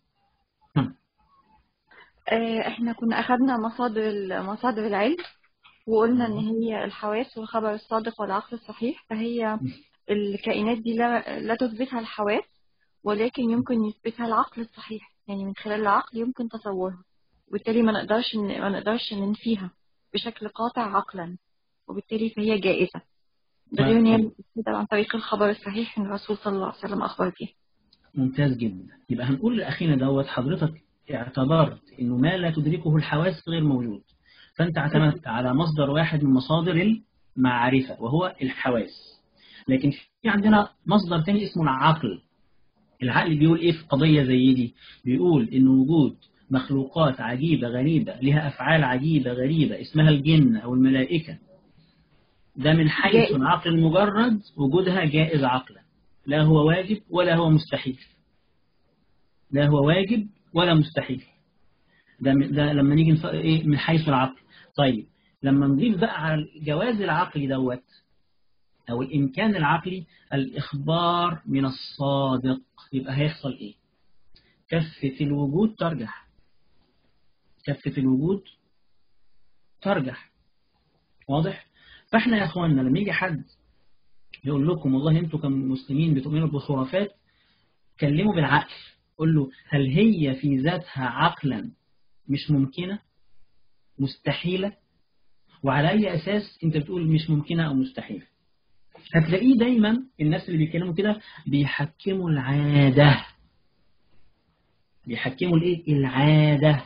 احنا كنا اخذنا مصادر مصادر العلم وقلنا ان هي الحواس والخبر الصادق والعقل الصحيح فهي الكائنات دي لا, لا تثبتها الحواس ولكن يمكن يثبتها العقل الصحيح يعني من خلال العقل يمكن تصورها وبالتالي ما نقدرش ما نقدرش ننفيها بشكل قاطع عقلا وبالتالي فهي جائزة ده غير ان هي بتثبت عن طريق الخبر الصحيح ان الرسول صلى الله عليه وسلم اخبر به ممتاز جدا يبقى هنقول لأخينا دوت حضرتك اعتبرت انه ما لا تدركه الحواس غير موجود فانت اعتمدت على مصدر واحد من مصادر المعرفة وهو الحواس لكن في عندنا مصدر تاني اسمه العقل العقل بيقول ايه في قضية زي دي بيقول ان وجود مخلوقات عجيبة غريبة لها أفعال عجيبة غريبة اسمها الجن أو الملائكة ده من حيث جائز. العقل المجرد وجودها جائز عقلا لا هو واجب ولا هو مستحيل لا هو واجب ولا مستحيل ده, من- ده لما نيجي نف... إيه من حيث العقل طيب لما نضيف بقى على الجواز العقلي دوت أو الإمكان العقلي الإخبار من الصادق يبقى هيحصل إيه كفة الوجود ترجح كفة الوجود ترجح واضح فاحنا يا اخواننا لما يجي حد يقول لكم والله انتوا كمسلمين بتؤمنوا بخرافات كلموا بالعقل قول له هل هي في ذاتها عقلا مش ممكنة مستحيلة وعلى أي أساس أنت بتقول مش ممكنة أو مستحيلة هتلاقيه دايما الناس اللي بيتكلموا كده بيحكموا العادة بيحكموا الايه العادة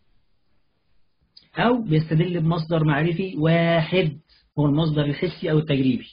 أو بيستدل بمصدر معرفي واحد هو المصدر الحسي أو التجريبي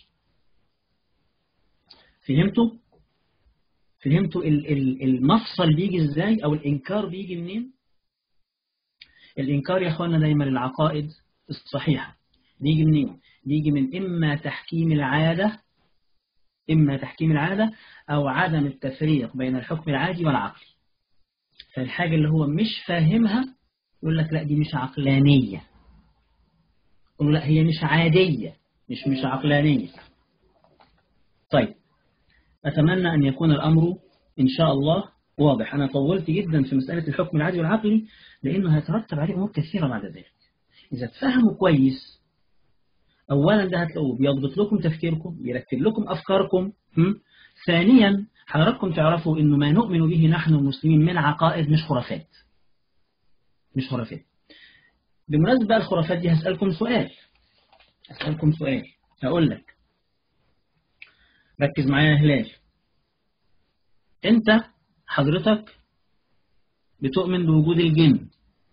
فهمتوا؟ فهمتوا ال- ال- المفصل بيجي ازاي أو الإنكار بيجي منين؟ الإنكار يا أخوانا دايما العقائد الصحيحة بيجي منين؟ بيجي من إما تحكيم العادة إما تحكيم العادة أو عدم التفريق بين الحكم العادي والعقلي فالحاجة اللي هو مش فاهمها يقول لك لا دي مش عقلانية يقول لا هي مش عادية مش مش عقلانية طيب أتمنى أن يكون الأمر إن شاء الله واضح أنا طولت جدا في مسألة الحكم العادي والعقلي لأنه هيترتب عليه أمور كثيرة بعد ذلك إذا تفهموا كويس أولا ده هتلاقوه بيضبط لكم تفكيركم بيرتب لكم أفكاركم هم؟ ثانيا حضراتكم تعرفوا إنه ما نؤمن به نحن المسلمين من عقائد مش خرافات مش خرافات بمناسبة بقى الخرافات دي هسألكم سؤال هسألكم سؤال هقول لك ركز معايا يا هلال انت حضرتك بتؤمن بوجود الجن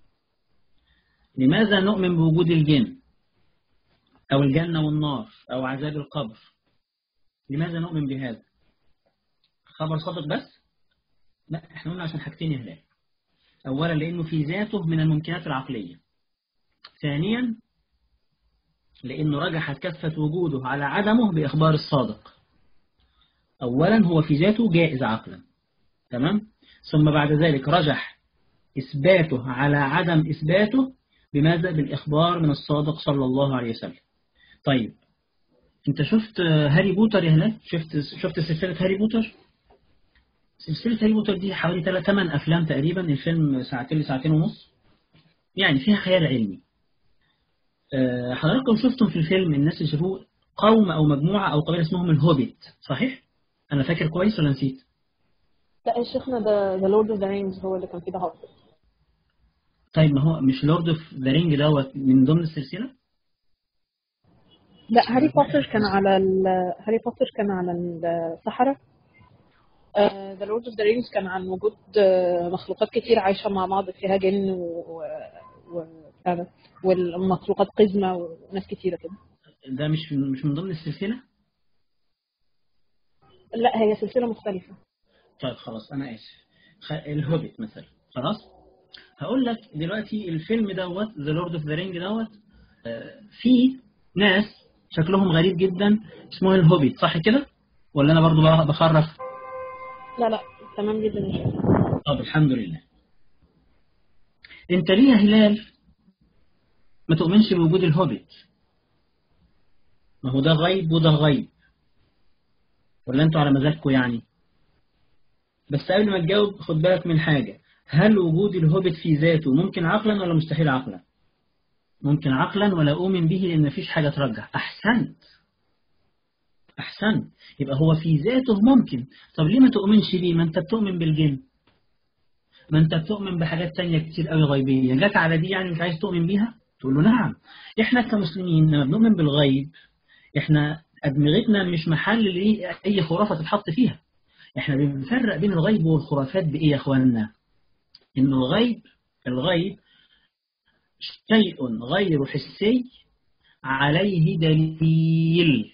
لماذا نؤمن بوجود الجن أو الجنة والنار أو عذاب القبر لماذا نؤمن بهذا خبر صادق بس لا احنا قلنا عشان حاجتين يا هلال أولا لأنه في ذاته من الممكنات العقلية ثانيا لأنه رجحت كفة وجوده على عدمه بإخبار الصادق أولا هو في ذاته جائز عقلا تمام ثم بعد ذلك رجح إثباته على عدم إثباته بماذا بالإخبار من الصادق صلى الله عليه وسلم طيب انت شفت هاري بوتر يا هلال شفت شفت سلسلة هاري بوتر سلسلة هاري بوتر دي حوالي 3 8 أفلام تقريبا الفيلم ساعتين لساعتين ونص يعني فيها خيال علمي أه حضراتكم شفتم في الفيلم الناس اللي شافوه قوم أو مجموعة أو قبيلة اسمهم الهوبيت صحيح؟ أنا فاكر كويس ولا نسيت؟ لا يا شيخنا ده ذا لورد اوف ذا رينجز هو اللي كان فيه ده هوبت طيب ما هو مش لورد اوف ذا رينج دوت من ضمن السلسلة؟ لا هاري بوتر كان على ال... هاري بوتر كان على الصحراء ذا لورد اوف ذا رينجز كان عن وجود آه، مخلوقات كتير عايشة مع بعض فيها جن و... و... بتاع ده. والمخلوقات قزمة وناس كتيرة كده ده مش مش من ضمن السلسلة؟ لا هي سلسلة مختلفة طيب خلاص أنا آسف خ... الهوبيت مثلا خلاص؟ هقول لك دلوقتي الفيلم دوت ذا لورد اوف ذا رينج دوت آه، في ناس شكلهم غريب جدا اسمه الهوبيت صح كده؟ ولا أنا برضو بخ- بخرف؟ لا لا تمام جدا يا شيخ طب الحمد لله انت ليه يا هلال ما تؤمنش بوجود الهوبيت ما هو ده غيب وده غيب ولا انتوا على مزاجكم يعني بس قبل ما تجاوب خد بالك من حاجة هل وجود الهوبيت في ذاته ممكن عقلا ولا مستحيل عقلا ممكن عقلا ولا أؤمن به لأن مفيش حاجة ترجح أحسنت أحسن يبقى هو في ذاته ممكن طب ليه ما تؤمنش بيه ما أنت بتؤمن بالجن ما أنت بتؤمن بحاجات تانية كتير قوي غيبية جت على دي يعني مش عايز تؤمن بيها تقول له نعم إحنا كمسلمين لما بنؤمن بالغيب إحنا أدمغتنا مش محل لأي خرافة تتحط فيها إحنا بنفرق بين الغيب والخرافات بإيه يا أخواننا إن الغيب الغيب شيء غير حسي عليه دليل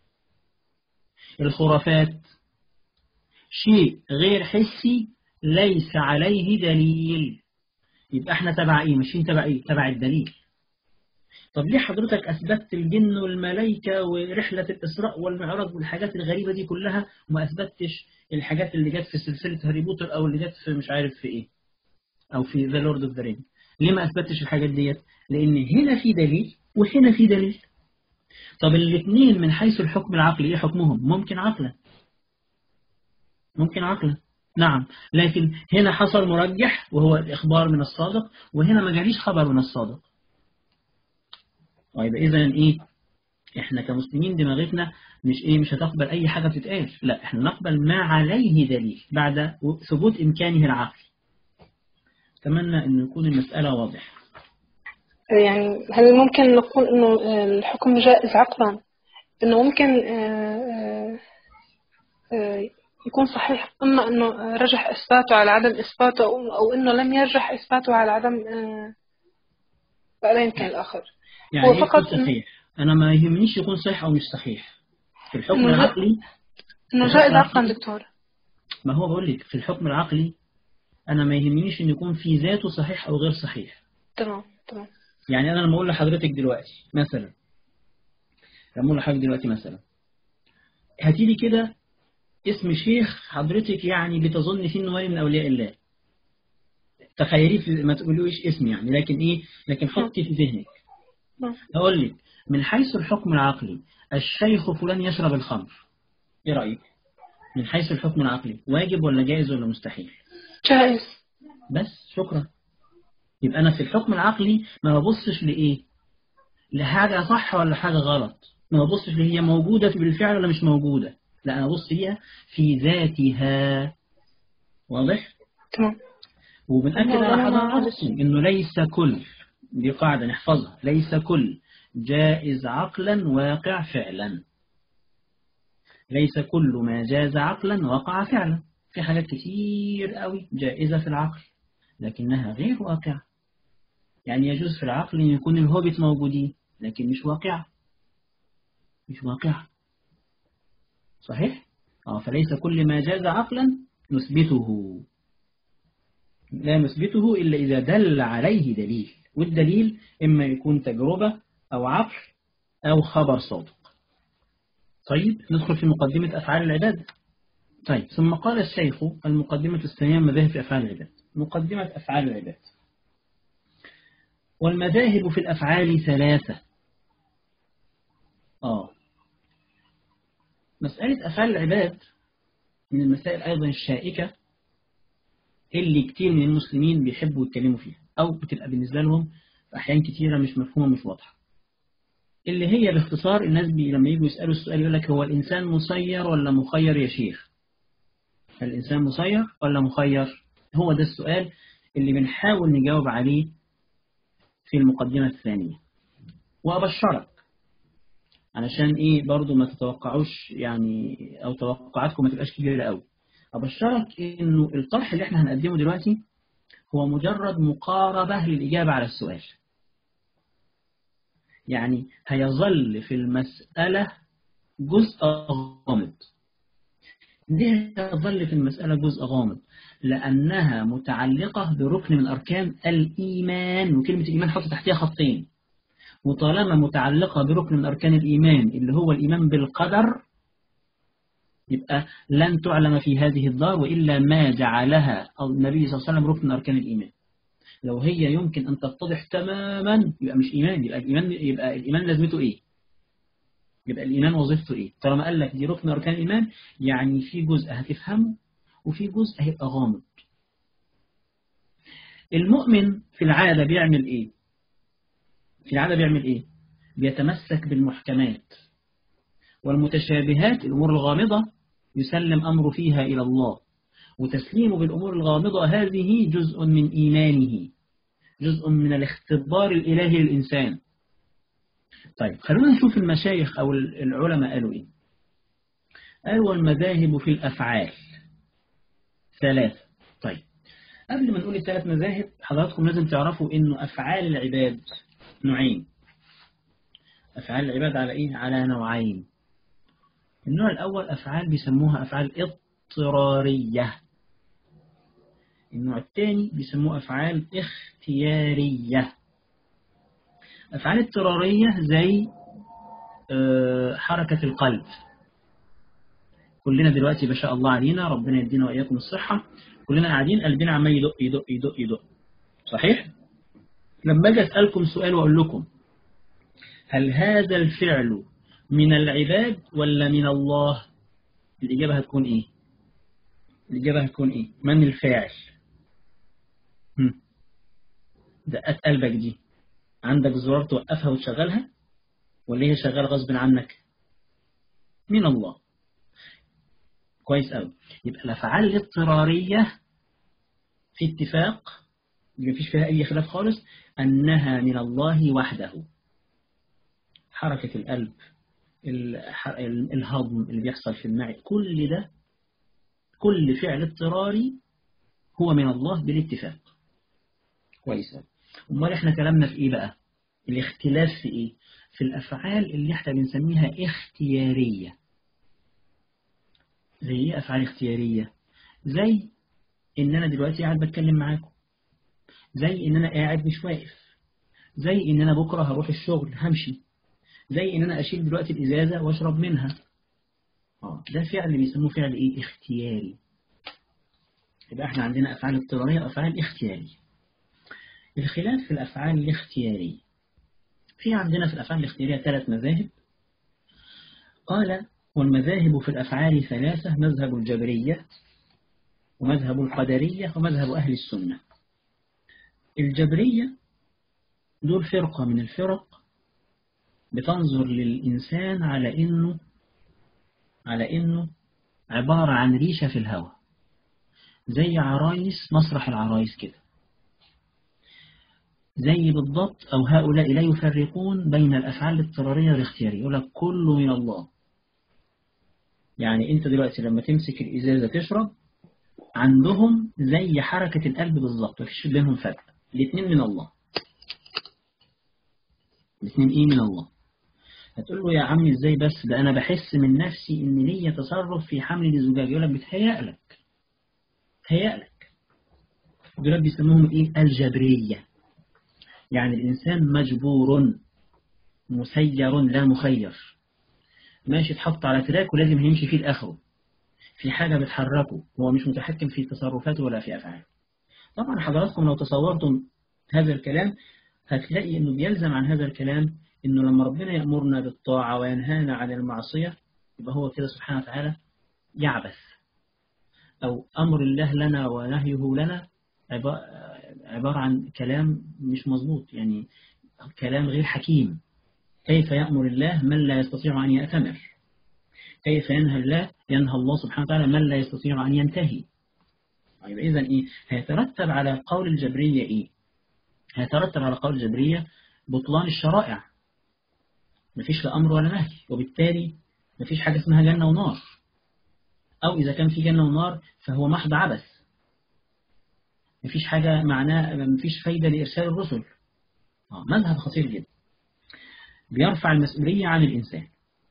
الخرافات شيء غير حسي ليس عليه دليل يبقى احنا تبع ايه ماشيين تبع ايه تبع الدليل طب ليه حضرتك اثبتت الجن والملائكه ورحله الاسراء والمعراج والحاجات الغريبه دي كلها وما اثبتتش الحاجات اللي جت في سلسله هاري بوتر او اللي جت في مش عارف في ايه او في ذا لورد اوف ذا رينج ليه ما اثبتتش الحاجات ديت لان هنا في دليل وهنا في دليل طب الاثنين من حيث الحكم العقلي ايه حكمهم ممكن عقلا ممكن عقلا نعم لكن هنا حصل مرجح وهو الإخبار من الصادق وهنا ما جاليش خبر من الصادق طيب إذا إيه إحنا كمسلمين دماغتنا مش إيه مش هتقبل أي حاجة بتتقال لا إحنا نقبل ما عليه دليل بعد ثبوت إمكانه العقلي أتمنى أن يكون المسألة واضحة يعني هل ممكن نقول انه الحكم جائز عقلا انه ممكن يكون صحيح اما انه رجح اثباته على عدم اثباته او انه لم يرجح اثباته على عدم فلا يمكن الاخر يعني هو فقط صحيح انا ما يهمنيش يكون صحيح او مش صحيح في الحكم العقلي انه جائز عقلا دكتور ما هو بقول لك في الحكم العقلي انا ما يهمنيش ان يكون في ذاته صحيح او غير صحيح تمام تمام يعني أنا لما أقول لحضرتك دلوقتي مثلا لما أقول لحضرتك دلوقتي مثلا هاتي لي كده اسم شيخ حضرتك يعني بتظن فيه إنه ولي من أولياء الله تخيلي في ما تقولوش اسم يعني لكن إيه لكن حطي في ذهنك هقول لك من حيث الحكم العقلي الشيخ فلان يشرب الخمر إيه رأيك من حيث الحكم العقلي واجب ولا جائز ولا مستحيل جائز بس شكرا يبقى أنا في الحكم العقلي ما ببصش لإيه لحاجة صح ولا حاجة غلط ما ببصش اللي هي موجودة في بالفعل ولا مش موجودة لا أنا ببص ليها في ذاتها واضح؟ تمام وبنأكد على حضرتك إنه ليس كل دي قاعدة نحفظها ليس كل جائز عقلا واقع فعلا ليس كل ما جاز عقلا وقع فعلا في حاجات كتير قوي جائزة في العقل لكنها غير واقعة يعني يجوز في العقل أن يكون الهوبت موجودين لكن مش واقعة مش واقعة صحيح؟ آه فليس كل ما جاز عقلا نثبته لا نثبته إلا إذا دل عليه دليل والدليل إما يكون تجربة أو عقل أو خبر صادق طيب ندخل في مقدمة أفعال العباد طيب ثم قال الشيخ المقدمة الثانية مذاهب في أفعال العباد مقدمة أفعال العباد والمذاهب في الأفعال ثلاثة آه مسألة أفعال العباد من المسائل أيضا الشائكة اللي كتير من المسلمين بيحبوا يتكلموا فيها أو بتبقى بالنسبة لهم في أحيان كتيرة مش مفهومة مش واضحة اللي هي باختصار الناس بي لما يجوا يسألوا السؤال يقول لك هو الإنسان مسير ولا مخير يا شيخ الإنسان مسير ولا مخير هو ده السؤال اللي بنحاول نجاوب عليه في المقدمة الثانية وأبشرك علشان إيه برضو ما تتوقعوش يعني أو توقعاتكم ما تبقاش كبيرة قوي أبشرك إنه الطرح اللي إحنا هنقدمه دلوقتي هو مجرد مقاربة للإجابة على السؤال يعني هيظل في المسألة جزء غامض ليه هيظل في المسألة جزء غامض لأنها متعلقة بركن من أركان الإيمان وكلمة الإيمان حط تحتها خطين وطالما متعلقة بركن من أركان الإيمان اللي هو الإيمان بالقدر يبقى لن تعلم في هذه الدار وإلا ما جعلها النبي صلى الله عليه وسلم ركن من أركان الإيمان لو هي يمكن أن تتضح تماما يبقى مش إيمان يبقى الإيمان يبقى الإيمان لازمته إيه يبقى الإيمان وظيفته إيه طالما قال لك دي ركن أركان الإيمان يعني في جزء هتفهمه وفي جزء هيبقى غامض المؤمن في العادة بيعمل إيه في العادة بيعمل إيه بيتمسك بالمحكمات والمتشابهات الأمور الغامضة يسلم أمر فيها إلى الله وتسليمه بالأمور الغامضة هذه جزء من إيمانه جزء من الاختبار الإلهي للإنسان طيب خلونا نشوف المشايخ أو العلماء قالوا إيه قالوا المذاهب في الأفعال ثلاثة طيب قبل ما نقول الثلاث مذاهب حضراتكم لازم تعرفوا إنه أفعال العباد نوعين أفعال العباد على إيه؟ على نوعين النوع الأول أفعال بيسموها أفعال اضطرارية النوع الثاني بيسموه أفعال اختيارية أفعال اضطرارية زي حركة القلب كلنا دلوقتي ما شاء الله علينا ربنا يدينا وإياكم الصحة كلنا قاعدين قلبنا عمال يدق يدق يدق يدق صحيح؟ لما أجي أسألكم سؤال وأقول لكم هل هذا الفعل من العباد ولا من الله الإجابة هتكون إيه الإجابة هتكون إيه من الفاعل دقات قلبك دي عندك زرار توقفها وتشغلها ولا هي شغالة غصب عنك من الله كويس قوي يبقى الأفعال الاضطرارية في اتفاق ما فيش فيها أي خلاف خالص أنها من الله وحده حركة القلب الهضم اللي بيحصل في المعد كل ده كل فعل اضطراري هو من الله بالاتفاق كويس امال احنا كلامنا في ايه بقى الاختلاف في ايه في الافعال اللي احنا بنسميها اختياريه زي ايه افعال اختياريه زي ان انا دلوقتي قاعد بتكلم معاكم زي ان انا قاعد مش واقف زي ان انا بكره هروح الشغل همشي زي ان انا اشيل دلوقتي الازازه واشرب منها اه ده فعل بيسموه فعل ايه اختياري يبقى احنا عندنا افعال اضطراريه وافعال اختياريه الخلاف في الافعال الاختياريه في عندنا في الافعال الاختياريه ثلاث مذاهب قال والمذاهب في الافعال ثلاثه مذهب الجبريه ومذهب القدريه ومذهب اهل السنه الجبريه دول فرقه من الفرق بتنظر للإنسان على إنه على إنه عبارة عن ريشة في الهواء زي عرايس مسرح العرايس كده زي بالضبط أو هؤلاء لا يفرقون بين الأفعال الاضطرارية والاختيارية يقول لك كله من الله يعني أنت دلوقتي لما تمسك الإزازة تشرب عندهم زي حركة القلب بالظبط مفيش بينهم فرق الاثنين من الله الاثنين إيه من الله هتقول له يا عمي ازاي بس ده انا بحس من نفسي ان ليا تصرف في حمل الزجاج يقول لك بتهيألك بتهيألك دول بيسموهم ايه الجبرية يعني الانسان مجبور مسير لا مخير ماشي اتحط على تراك ولازم يمشي فيه لاخره في حاجة بتحركه هو مش متحكم في تصرفاته ولا في افعاله طبعا حضراتكم لو تصورتم هذا الكلام هتلاقي انه بيلزم عن هذا الكلام إنه لما ربنا يأمرنا بالطاعة وينهانا عن المعصية يبقى هو كده سبحانه وتعالى يعبث أو أمر الله لنا ونهيه لنا عبارة عن كلام مش مظبوط يعني كلام غير حكيم كيف يأمر الله من لا يستطيع أن يأتمر كيف ينهى الله ينهى الله سبحانه وتعالى من لا يستطيع أن ينتهي طيب إذا إيه هيترتب على قول الجبرية إيه هيترتب على قول الجبرية بطلان الشرائع مفيش لا أمر ولا نهي وبالتالي مفيش حاجة اسمها جنة ونار أو إذا كان في جنة ونار فهو محض عبث مفيش حاجة معناه مفيش فايدة لإرسال الرسل آه مذهب خطير جدا بيرفع المسؤولية عن الإنسان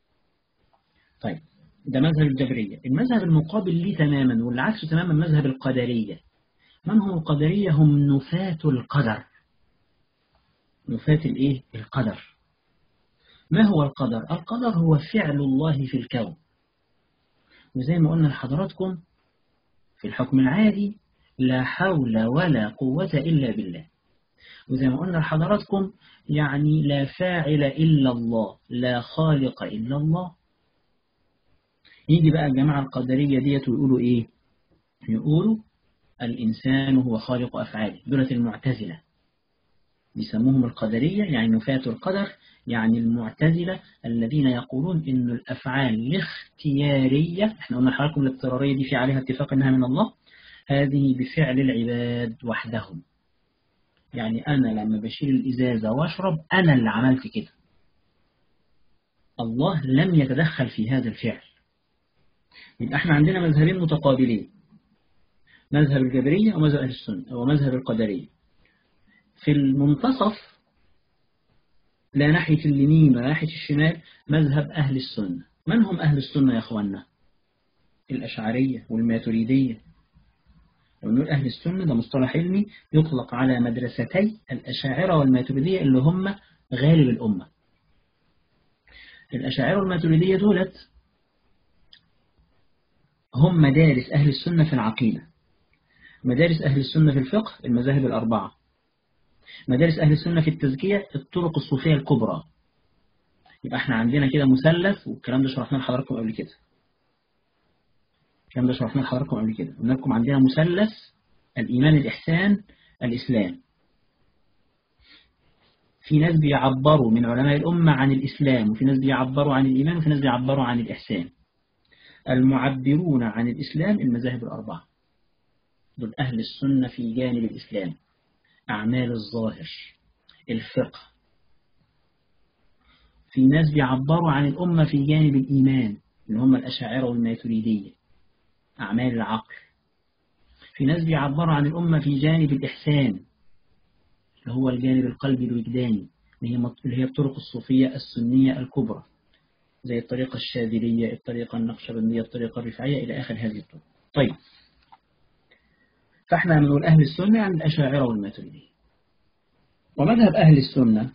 طيب ده مذهب الجبرية المذهب المقابل ليه تماما واللي عكسه تماما مذهب القدرية من هم القدرية هم نفاة القدر نفاة الإيه القدر ما هو القدر القدر هو فعل الله في الكون وزي ما قلنا لحضراتكم في الحكم العادي لا حول ولا قوة إلا بالله وزي ما قلنا لحضراتكم يعني لا فاعل إلا الله لا خالق إلا الله يجي بقى الجماعة القدرية ديت ويقولوا إيه يقولوا الإنسان هو خالق أفعاله دولة المعتزلة بيسموهم القدرية يعني نفاة القدر يعني المعتزلة الذين يقولون إن الأفعال الاختيارية احنا قلنا لحضراتكم الاضطرارية دي في عليها اتفاق إنها من الله هذه بفعل العباد وحدهم يعني أنا لما بشيل الإزازة وأشرب أنا اللي عملت كده الله لم يتدخل في هذا الفعل يبقى احنا عندنا مذهبين متقابلين مذهب الجبرية ومذهب أهل السنة ومذهب القدرية في المنتصف لا ناحية اليمين ولا ناحية الشمال مذهب أهل السنة من هم أهل السنة يا أخوانا الأشعرية والماتريدية لو نقول أهل السنة ده مصطلح علمي يطلق على مدرستي الأشاعرة والماتريدية اللي هم غالب الأمة الأشاعرة والماتريدية دولت هم مدارس أهل السنة في العقيدة مدارس أهل السنة في الفقه المذاهب الأربعة مدارس أهل السنة في التزكية الطرق الصوفية الكبرى يبقى احنا عندنا كده مثلث والكلام ده شرحناه لحضراتكم قبل كده الكلام ده شرحناه لحضراتكم قبل كده قلنا لكم عندنا مثلث الإيمان الإحسان الإسلام في ناس بيعبروا من علماء الأمة عن الإسلام وفي ناس بيعبروا عن الإيمان وفي ناس بيعبروا عن الإحسان المعبرون عن الإسلام المذاهب الأربعة دول أهل السنة في جانب الإسلام أعمال الظاهر الفقه في ناس بيعبروا عن الأمة في جانب الإيمان اللي هم الأشاعرة والماتريدية أعمال العقل في ناس بيعبروا عن الأمة في جانب الإحسان اللي هو الجانب القلبي الوجداني اللي هي الطرق الصوفية السنية الكبرى زي الطريقة الشاذلية الطريقة النقشبندية الطريقة الرفاعية إلى آخر هذه الطرق طيب فاحنا بنقول أهل السنة عن الأشاعرة والماتريدية ومذهب أهل السنة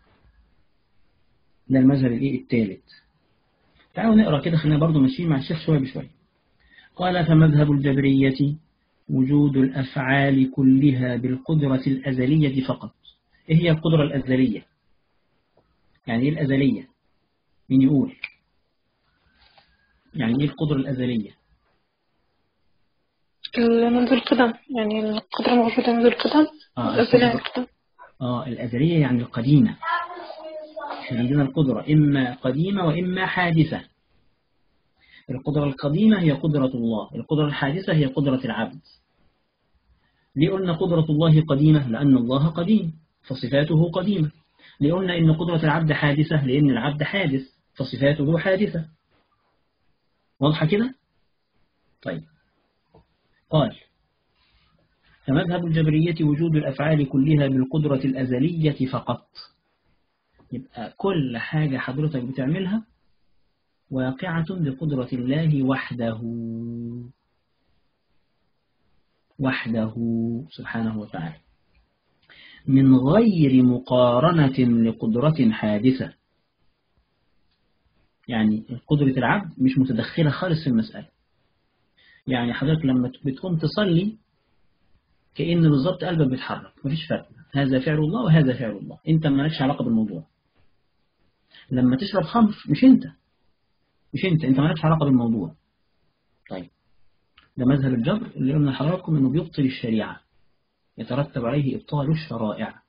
ده المذهب الإيه الثالث تعالوا نقرأ كده خلينا برضو ماشيين مع الشيخ شوية بشوية قال فمذهب الجبرية وجود الأفعال كلها بالقدرة الأزلية فقط إيه هي القدرة الأزلية يعني إيه الأزلية مين يقول يعني إيه القدرة الأزلية منذ القدم يعني القدرة موجودة منذ القدم آه الأزلية القدرة- القدم آه الأزلية يعني القديمة احنا عندنا القدرة إما قديمة وإما حادثة القدرة القديمة هي قدرة الله القدرة الحادثة هي قدرة العبد ليه قلنا قدرة الله قديمة لأن الله قديم فصفاته قديمة ليه قلنا إن قدرة العبد حادثة لأن العبد حادث فصفاته حادثة واضحة كده طيب قال فمذهب الجبرية وجود الأفعال كلها بالقدرة الأزلية فقط يبقى كل حاجة حضرتك بتعملها واقعة بقدرة الله وحده وحده سبحانه وتعالى من غير مقارنة لقدرة حادثة يعني قدرة العبد مش متدخلة خالص في المسألة يعني حضرتك لما بتقوم تصلي كأن بالظبط قلبك بيتحرك مفيش فرق هذا فعل الله وهذا فعل الله انت مالكش علاقة بالموضوع لما تشرب خمر مش انت مش انت انت مالكش علاقة بالموضوع طيب ده مذهب الجبر اللي قلنا لحضراتكم انه بيبطل الشريعة يترتب عليه ابطال الشرائع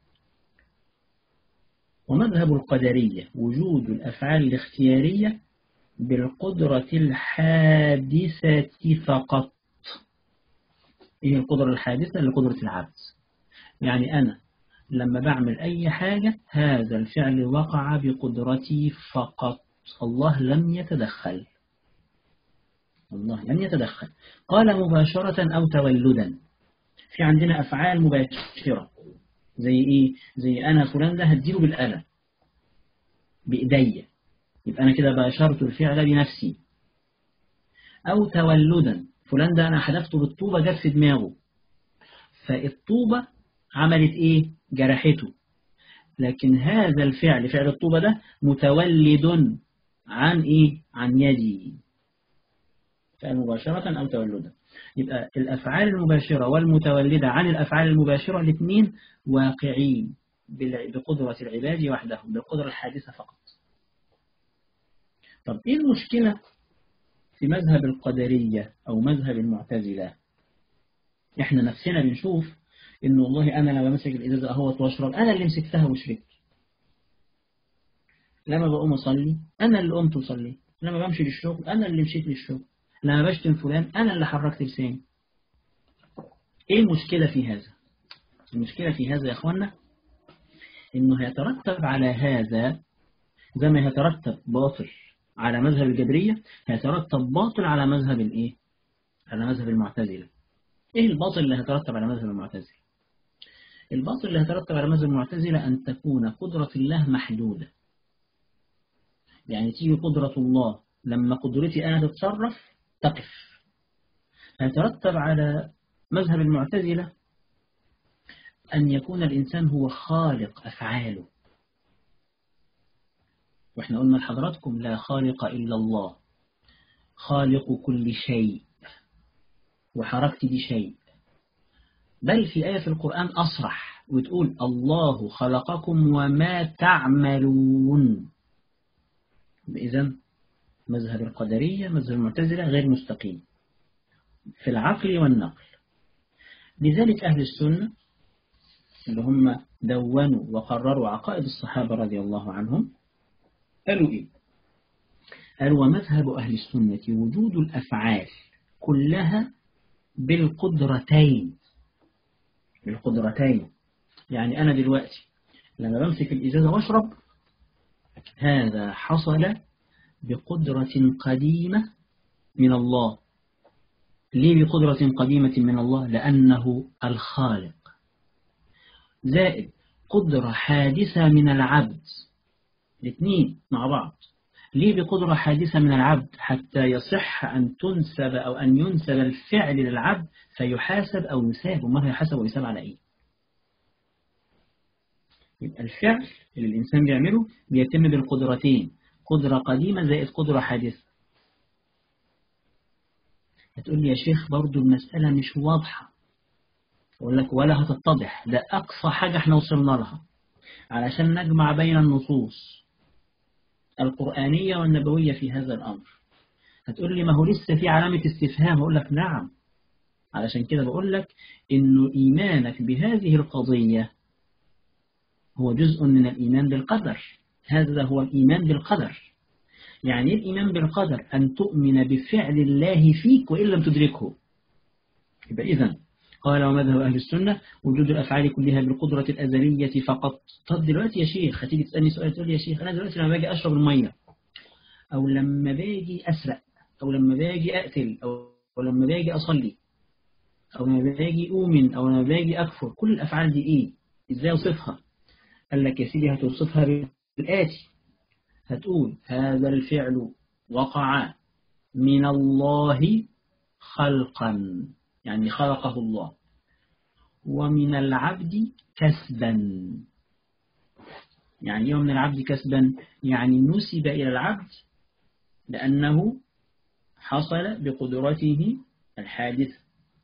ومذهب القدرية وجود الأفعال الاختيارية بالقدرة الحادثة فقط إيه القدرة الحادثة لقدرة العبد يعني أنا لما بعمل أي حاجة هذا الفعل وقع بقدرتي فقط الله لم يتدخل الله لم يتدخل قال مباشرة أو تولدا في عندنا أفعال مباشرة زي إيه زي أنا فلان ده هديله بالقلم بإيديا يبقى أنا كده باشرت الفعل بنفسي أو تولدا فلان ده أنا حدفته بالطوبة جت في دماغه فالطوبة عملت إيه جرحته لكن هذا الفعل فعل الطوبة ده متولد عن إيه عن يدي فعل مباشرة أو تولدا يبقى الأفعال المباشرة والمتولدة عن الأفعال المباشرة الاثنين واقعين بقدرة العباد وحدهم بالقدرة الحادثة فقط طب إيه المشكلة في مذهب القدرية أو مذهب المعتزلة إحنا نفسنا بنشوف إنه والله أنا لما بمسك الإزازة أهوت وأشرب أنا اللي مسكتها وشربت لما بقوم أصلي أنا اللي قمت وصليت لما بمشي للشغل أنا اللي مشيت للشغل لما بشتم فلان أنا اللي حركت لساني إيه المشكلة في هذا المشكلة في هذا يا أخوانا إنه هيترتب على هذا زي ما يترتب باطل على مذهب الجبرية هيترتب باطل على مذهب الإيه على مذهب المعتزلة إيه الباطل اللي هيترتب على مذهب المعتزلة الباطل اللي هيترتب على مذهب المعتزلة أن تكون قدرة الله محدودة يعني تيجي قدرة الله لما قدرتي أنا تتصرف تقف هيترتب على مذهب المعتزلة أن يكون الإنسان هو خالق أفعاله وإحنا قلنا لحضراتكم لا خالق إلا الله خالق كل شيء وحركت بشيء بل في آية في القرآن أصرح وتقول الله خلقكم وما تعملون إذا مذهب القدرية مذهب المعتزلة غير مستقيم في العقل والنقل لذلك أهل السنة اللي هم دونوا وقرروا عقائد الصحابة رضي الله عنهم قالوا إيه قالوا ومذهب أهل السنة وجود الأفعال كلها بالقدرتين بالقدرتين يعني أنا دلوقتي لما بمسك الإزازة واشرب هذا حصل بقدرة قديمة من الله ليه بقدرة قديمة من الله لأنه الخالق زائد قدرة حادثة من العبد الاثنين مع بعض ليه بقدرة حادثة من العبد حتى يصح أن تنسب أو أن ينسب الفعل للعبد فيحاسب أو يساب وما يحاسب ويساب على إيه يبقى الفعل اللي الإنسان بيعمله بيتم بالقدرتين قدرة قديمة زائد قدرة حادثة هتقول لي يا شيخ برضو المسألة مش واضحة أقول لك ولا هتتضح ده أقصى حاجة احنا وصلنا لها علشان نجمع بين النصوص القرآنية والنبوية في هذا الأمر هتقول لي ما هو لسه في علامة استفهام أقول لك نعم علشان كده بقول لك إنه إيمانك بهذه القضية هو جزء من الإيمان بالقدر هذا هو الإيمان بالقدر يعني إيه الإيمان بالقدر أن تؤمن بفعل الله فيك وإن لم تدركه يبقى إذن قال ومذهب أهل السنة وجود الأفعال كلها بالقدرة الأزلية فقط طب دلوقتي يا شيخ هتيجي تسألني سؤال تقول لي يا شيخ أنا دلوقتي لما باجي أشرب المية أو لما باجي أسرق أو لما باجي أقتل أو لما باجي أصلي أو لما باجي أؤمن أو لما باجي أكفر كل الأفعال دي إيه إزاي أوصفها قال لك يا سيدي هتوصفها بالآتي هتقول هذا الفعل وقع من الله خلقا يعني خلقه الله ومن العبد كسبا يعني يوم من العبد كسبا يعني نسب إلى العبد لأنه حصل بقدرته الحادث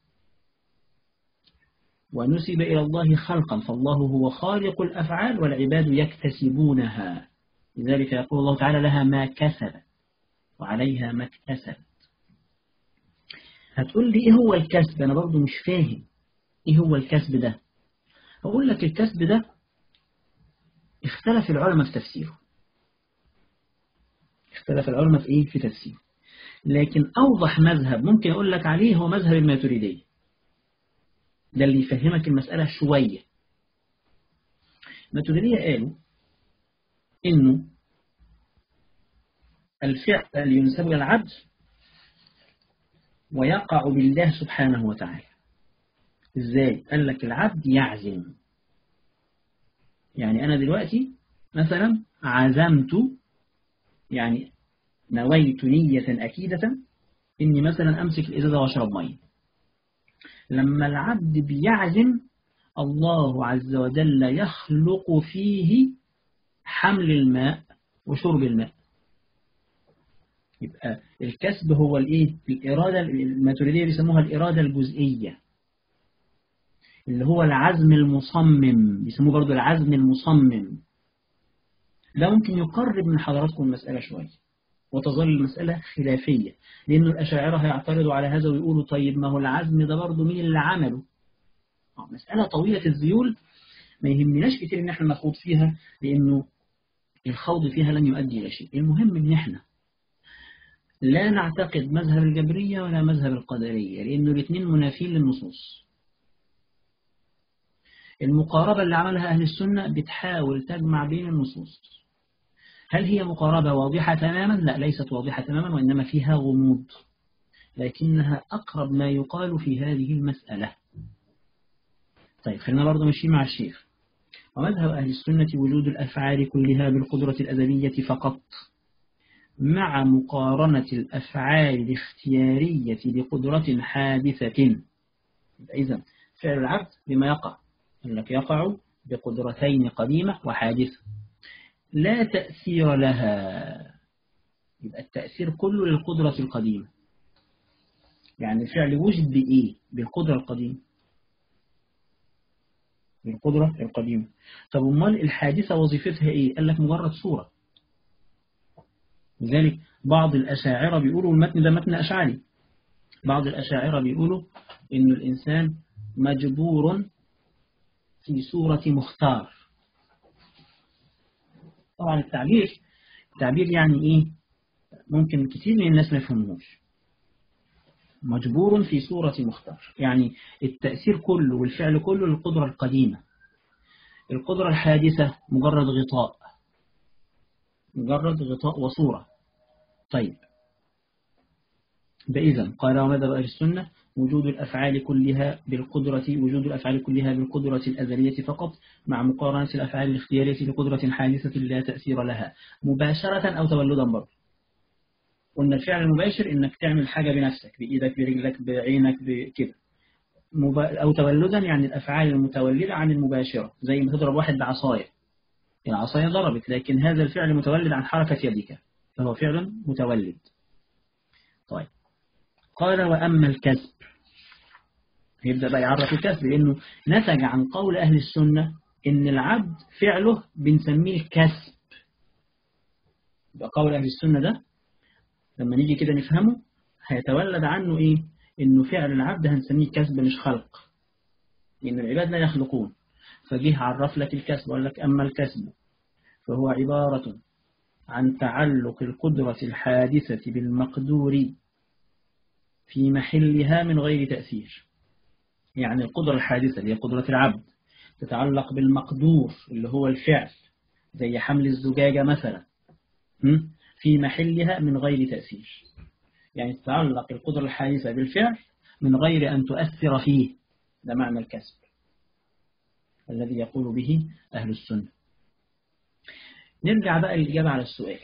ونسب إلى الله خلقا فالله هو خالق الأفعال والعباد يكتسبونها لذلك يقول الله تعالى لها ما كسبت وعليها ما اكتسبت هتقول لي ايه هو الكسب انا برضو مش فاهم ايه هو الكسب ده اقول لك الكسب ده اختلف العلماء في تفسيره اختلف العلماء في ايه في تفسيره لكن اوضح مذهب ممكن اقول لك عليه هو مذهب الماتريدية ده اللي يفهمك المسألة شوية الماتريدية قالوا انه الفعل اللي ينسب الى العبد ويقع بالله سبحانه وتعالى ازاي قال لك العبد يعزم يعني انا دلوقتي مثلا عزمت يعني نويت نية أكيدة إني مثلا أمسك الإزازة وأشرب مية لما العبد بيعزم الله عز وجل يخلق فيه حمل الماء وشرب الماء يبقى الكسب هو الايه الإرادة الماتريدية بيسموها الإرادة الجزئية اللي هو العزم المصمم بيسموه برضو العزم المصمم ده ممكن يقرب من حضراتكم المسألة شوية وتظل المسألة خلافية لأن الأشاعرة هيعترضوا على هذا ويقولوا طيب ما هو العزم ده برضو مين اللي عمله آه، مسألة طويلة الذيول ما يهمناش كتير ان احنا نخوض فيها لانه الخوض فيها لن يؤدي الى شيء المهم ان احنا لا نعتقد مذهب الجبرية ولا مذهب القدرية لانه الاثنين منافين للنصوص المقاربة اللي عملها أهل السنة بتحاول تجمع بين النصوص هل هي مقاربة واضحة تماما؟ لا ليست واضحة تماما وإنما فيها غموض لكنها أقرب ما يقال في هذه المسألة طيب خلينا برضه ماشيين مع الشيخ ومذهب أهل السنة وجود الأفعال كلها بالقدرة الأدبية فقط مع مقارنة الأفعال الاختيارية بقدرة حادثة إذا فعل العبد بما يقع أنك يقع بقدرتين قديمة وحادثة لا تأثير لها يبقى التأثير كله للقدرة القديمة يعني الفعل وجد بإيه بالقدرة القديمة بالقدرة القديمة طب امال الحادثة وظيفتها إيه قال لك مجرد صورة لذلك بعض الأشاعرة بيقولوا المتن ده متن أشعري بعض الأشاعرة بيقولوا إن الإنسان مجبور في صورة مختار طبعا التعبير التعبير يعني إيه ممكن كتير من الناس ما يفهموش مجبور في صورة مختار يعني التأثير كله والفعل كله للقدرة القديمة القدرة الحادثة مجرد غطاء مجرد غطاء وصورة طيب بإذن قال ومذهب أهل السنة وجود الأفعال كلها بالقدرة وجود الأفعال كلها بالقدرة الأزلية فقط مع مقارنة الأفعال الاختيارية لقدرة حادثة لا تأثير لها مباشرة أو تولدا برضه قلنا الفعل المباشر إنك تعمل حاجة بنفسك بإيدك برجلك بعينك بكده أو تولدا يعني الأفعال المتولدة عن المباشرة زي ما تضرب واحد بعصاية العصاية ضربت لكن هذا الفعل متولد عن حركة يدك فهو فعل متولد طيب قال وأما الكسب يبدأ بقى يعرف الكسب لأنه نتج عن قول أهل السنة إن العبد فعله بنسميه الكسب يبقى قول أهل السنة ده لما نيجي كده نفهمه هيتولد عنه إيه إنه فعل العبد هنسميه كسب مش خلق لأن العباد لا يخلقون فجه عرف لك الكسب وقال لك أما الكسب فهو عبارة عن تعلق القدرة الحادثة بالمقدور في محلها من غير تأثير يعني القدرة الحادثة اللي هي قدرة العبد تتعلق بالمقدور اللي هو الفعل زي حمل الزجاجة مثلا في محلها من غير تأثير يعني تتعلق القدرة الحادثة بالفعل من غير أن تؤثر فيه ده معنى الكسب الذي يقول به أهل السنة نرجع بقى للإجابة على السؤال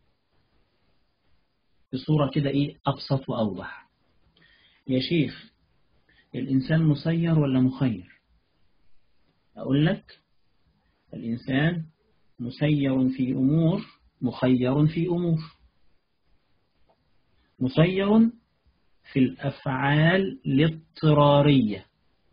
بصورة كده إيه أبسط وأوضح يا شيخ الإنسان مسير ولا مخير أقول لك الإنسان مسير في أمور مخير في أمور مسير في الأفعال الاضطرارية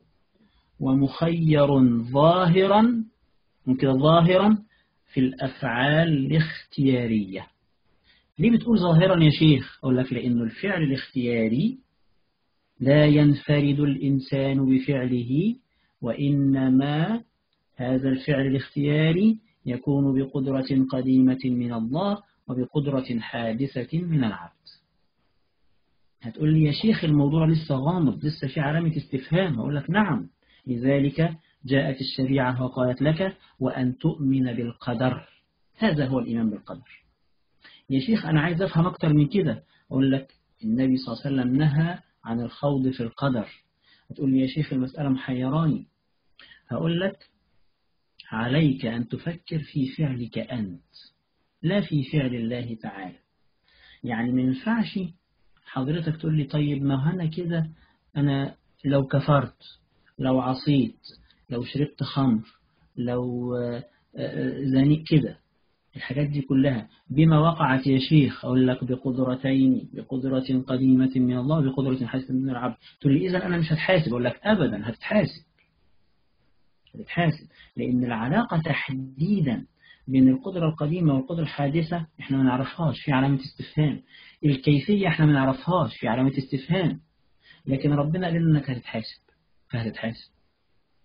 ومخير ظاهرا ممكن ظاهرا في الأفعال الاختيارية ليه بتقول ظاهرا يا شيخ أقول لك لأنه الفعل الاختياري لا ينفرد الإنسان بفعله وإنما هذا الفعل الاختياري يكون بقدرة قديمة من الله وبقدرة حادثة من العبد هتقول لي يا شيخ الموضوع لسه غامض لسه في علامة استفهام أقول لك نعم لذلك جاءت الشريعة وقالت لك وأن تؤمن بالقدر هذا هو الإيمان بالقدر يا شيخ أنا عايز أفهم أكتر من كده أقول لك النبي صلى الله عليه وسلم نهى عن الخوض في القدر هتقول لي يا شيخ المسألة محيراني هقول لك عليك أن تفكر في فعلك أنت لا في فعل الله تعالى يعني ما ينفعش حضرتك تقول لي طيب ما أنا كده أنا لو كفرت لو عصيت لو شربت خمر لو زنيت كده الحاجات دي كلها بما وقعت يا شيخ أقول لك بقدرتين بقدرة قديمة من الله بقدرة حاسة من العبد تقول لي إذا أنا مش هتحاسب أقول لك أبدا هتتحاسب هتتحاسب لأن العلاقة تحديدا بين القدرة القديمة والقدرة الحادثة احنا ما نعرفهاش في علامة استفهام الكيفية احنا ما نعرفهاش في علامة استفهام لكن ربنا قال لنا انك هتتحاسب فهتتحاسب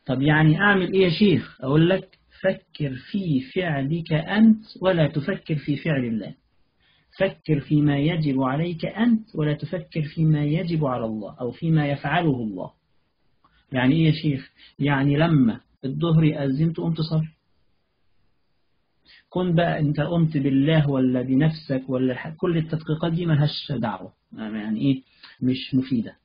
طب يعني أعمل إيه يا شيخ أقول لك فكر في فعلك أنت ولا تفكر في فعل الله فكر فيما يجب عليك أنت ولا تفكر فيما يجب على الله أو فيما يفعله الله يعني إيه يا شيخ يعني لما الظهر يأذن تقوم تصلي كن بقى أنت قمت بالله ولا بنفسك ولا ح- كل التدقيقات دي ملهاش دعوة يعني إيه مش مفيدة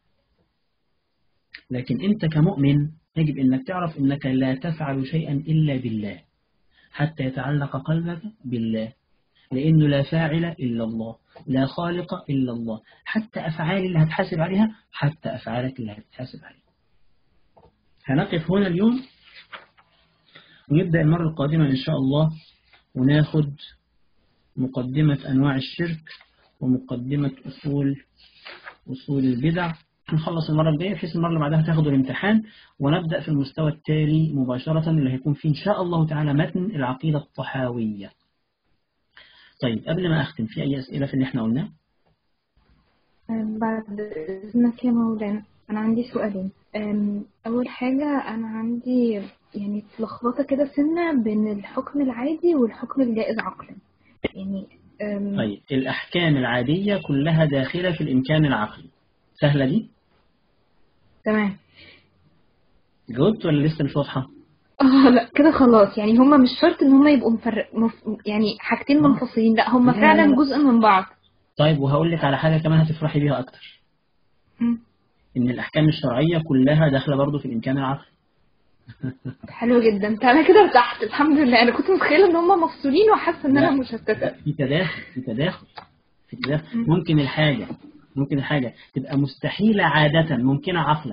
لكن أنت كمؤمن يجب أنك تعرف أنك لا تفعل شيئا إلا بالله حتى يتعلق قلبك بالله لأنه لا فاعل إلا الله لا خالق إلا الله حتى أفعال اللي هتحاسب عليها حتى أفعالك اللي هتحاسب عليها هنقف هنا اليوم ونبدأ المرة القادمة إن شاء الله وناخد مقدمة أنواع الشرك ومقدمة أصول أصول البدع نخلص المرة الجاية بحيث المرة اللي بعدها تاخدوا الامتحان ونبدأ في المستوى التالي مباشرة اللي هيكون فيه إن شاء الله تعالى متن العقيدة الطحاوية طيب قبل ما أختم في أي أسئلة في اللي احنا قلناه أم، بعد إذنك يا مولانا أنا عندي سؤالين أم، أول حاجة أنا عندي يعني لخبطة كده سنة بين الحكم العادي والحكم الجائز عقلا يعني أم، طيب الأحكام العادية كلها داخلة في الإمكان العقلي سهلة دي تمام جاوبت ولا لسه مش واضحة اه لا كده خلاص يعني هما مش شرط ان هما يبقوا مفرق مف... يعني حاجتين منفصلين لا هما لا، لا، فعلا لا. جزء من بعض طيب وهقول لك على حاجة كمان هتفرحي بيها أكتر مم. إن الأحكام الشرعية كلها داخلة برضه في الإمكان العقلي حلو جدا تعالى كده ارتحت الحمد لله انا كنت متخيله ان هما مفصولين وحاسه ان انا لا. مشتته في تداخل في تداخل في تداخل مم. ممكن الحاجة ممكن الحاجة تبقى مستحيلة عادة ممكنة عقلا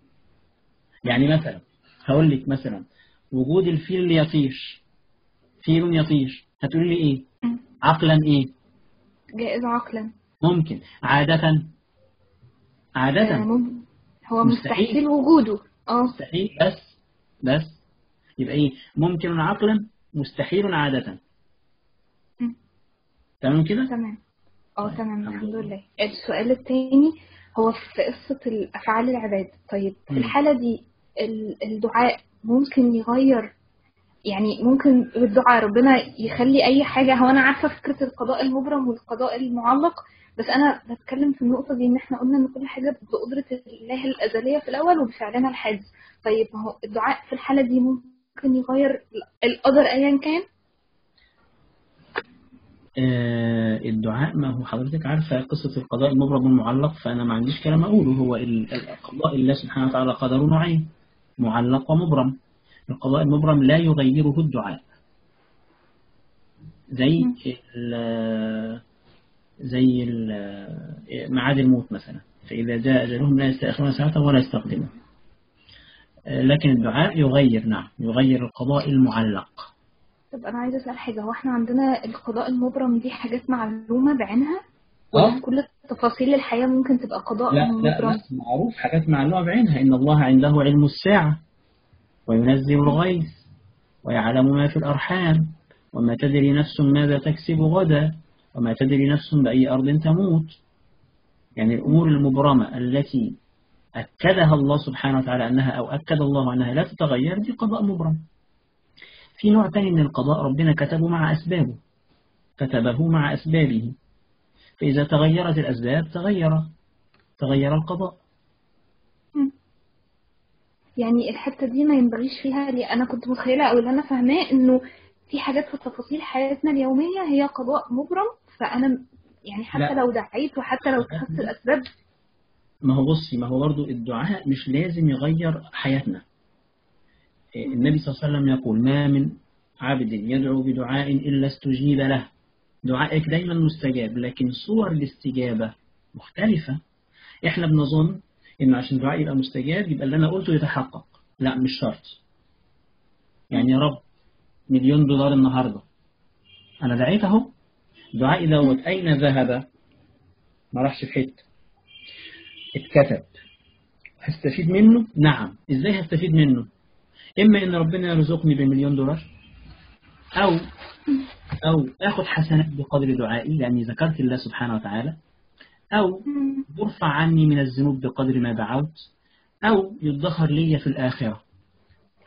يعني مثلا هقول لك مثلا وجود الفيل اللي يطير فيل يطير هتقولي لي ايه مم. عقلا ايه جائز عقلا ممكن عادة آه، عادة مم- هو مستحيل. مستحيل وجوده اه مستحيل بس بس يبقى ايه ممكن عقلا مستحيل عادة مم. تمام كده تمام اه طيب، تمام الحمد الحمد لله. لله السؤال التاني هو في قصة الأفعال العباد طيب في مم. الحالة دي ال- الدعاء ممكن يغير يعني ممكن بالدعاء ربنا يخلي أي حاجة هو أنا عارفة فكرة القضاء المبرم والقضاء المعلق بس أنا بتكلم في النقطة دي إن إحنا قلنا إن كل حاجة بقدرة الله الأزلية في الأول وبفعلنا الحادث طيب ما هو الدعاء في الحالة دي ممكن يغير القدر أيا كان آه، الدعاء ما هو حضرتك عارفة قصة القضاء المبرم والمعلق فأنا ما عنديش كلام أقوله هو ال- القضاء الله سبحانه وتعالى قدر نوعين معلق ومبرم القضاء المبرم لا يغيره الدعاء زي ال زي ال معاد الموت مثلا فإذا جاء أجلهم لا يستأخرون ساعة ولا يستقدمون آه، لكن الدعاء يغير نعم يغير القضاء المعلق طب انا عايزه اسال حاجه هو احنا عندنا القضاء المبرم دي حاجات معلومه بعينها آه. ولا كل تفاصيل الحياه ممكن تبقى قضاء لا لا مبرم لا معروف حاجات معلومة بعينها إن الله عنده علم الساعة وينزل الغيث ويعلم ما في الأرحام وما تدري نفس ماذا تكسب غدا وما تدري نفس بأي أرض تموت يعني الأمور المبرمة التي أكدها الله سبحانه وتعالى أنها أو أكد الله أنها لا تتغير دي قضاء مبرم في نوع تاني من القضاء ربنا كتبه مع أسبابه كتبه مع أسبابه فإذا تغيرت الأسباب تغير تغير القضاء يعني الحته دي ما ينبغيش فيها لي انا كنت متخيله او اللي انا فاهماه انه في حاجات في تفاصيل حياتنا اليوميه هي قضاء مبرم فانا يعني حتى لا. لو دعيت وحتى لو اتخذت الاسباب ما هو بصي ما هو برضو الدعاء مش لازم يغير حياتنا إيه، النبي صلى الله عليه وسلم يقول ما من عبد يدعو بدعاء إلا استجيب له دعائك دايما مستجاب لكن صور الاستجابة مختلفة احنا بنظن ان عشان دعاء يبقى مستجاب يبقى اللي انا قلته يتحقق لا مش شرط يعني يا رب مليون دولار النهاردة انا دعيت اهو دعائي دوت اين ذهب ما راحش في حته اتكتب هستفيد منه نعم ازاي هستفيد منه اما ان ربنا يرزقني بمليون دولار او او اخد حسنات بقدر دعائي لاني ذكرت الله سبحانه وتعالى او يرفع عني من الذنوب بقدر ما دعوت او يدخر لي في الاخره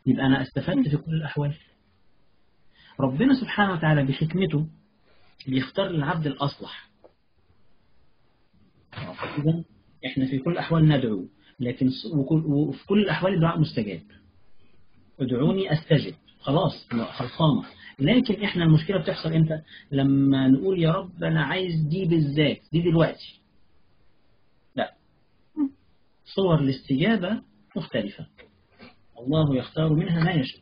يبقى أنا استفدت في كل الأحوال ربنا سبحانه وتعالى بحكمته بيختار للعبد الأصلح إذا إحنا في كل الأحوال ندعو لكن س- وكل- وفي كل الأحوال الدعاء مستجاب ادعوني أستجب خلاص خلصانة لكن إحنا المشكلة بتحصل إمتى لما نقول يا رب أنا عايز دي بالذات دي دلوقتي لا صور الاستجابة مختلفة الله يختار منها ما يشاء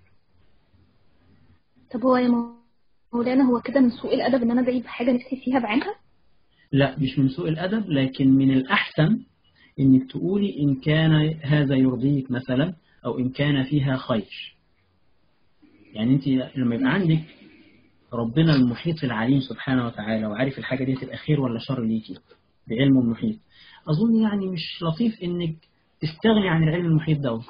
طب هو يا مولانا هو كده من سوء الادب ان انا ادعي بحاجه نفسي فيها بعينها لا مش من سوء الأدب لكن من الأحسن إنك تقولي إن كان هذا يرضيك مثلا أو إن كان فيها خير يعني أنت لما يبقى عندك ربنا المحيط العليم سبحانه وتعالى وعارف الحاجة دي تبقى خير ولا شر ليكي بعلمه المحيط أظن يعني مش لطيف إنك تستغني عن العلم المحيط دوت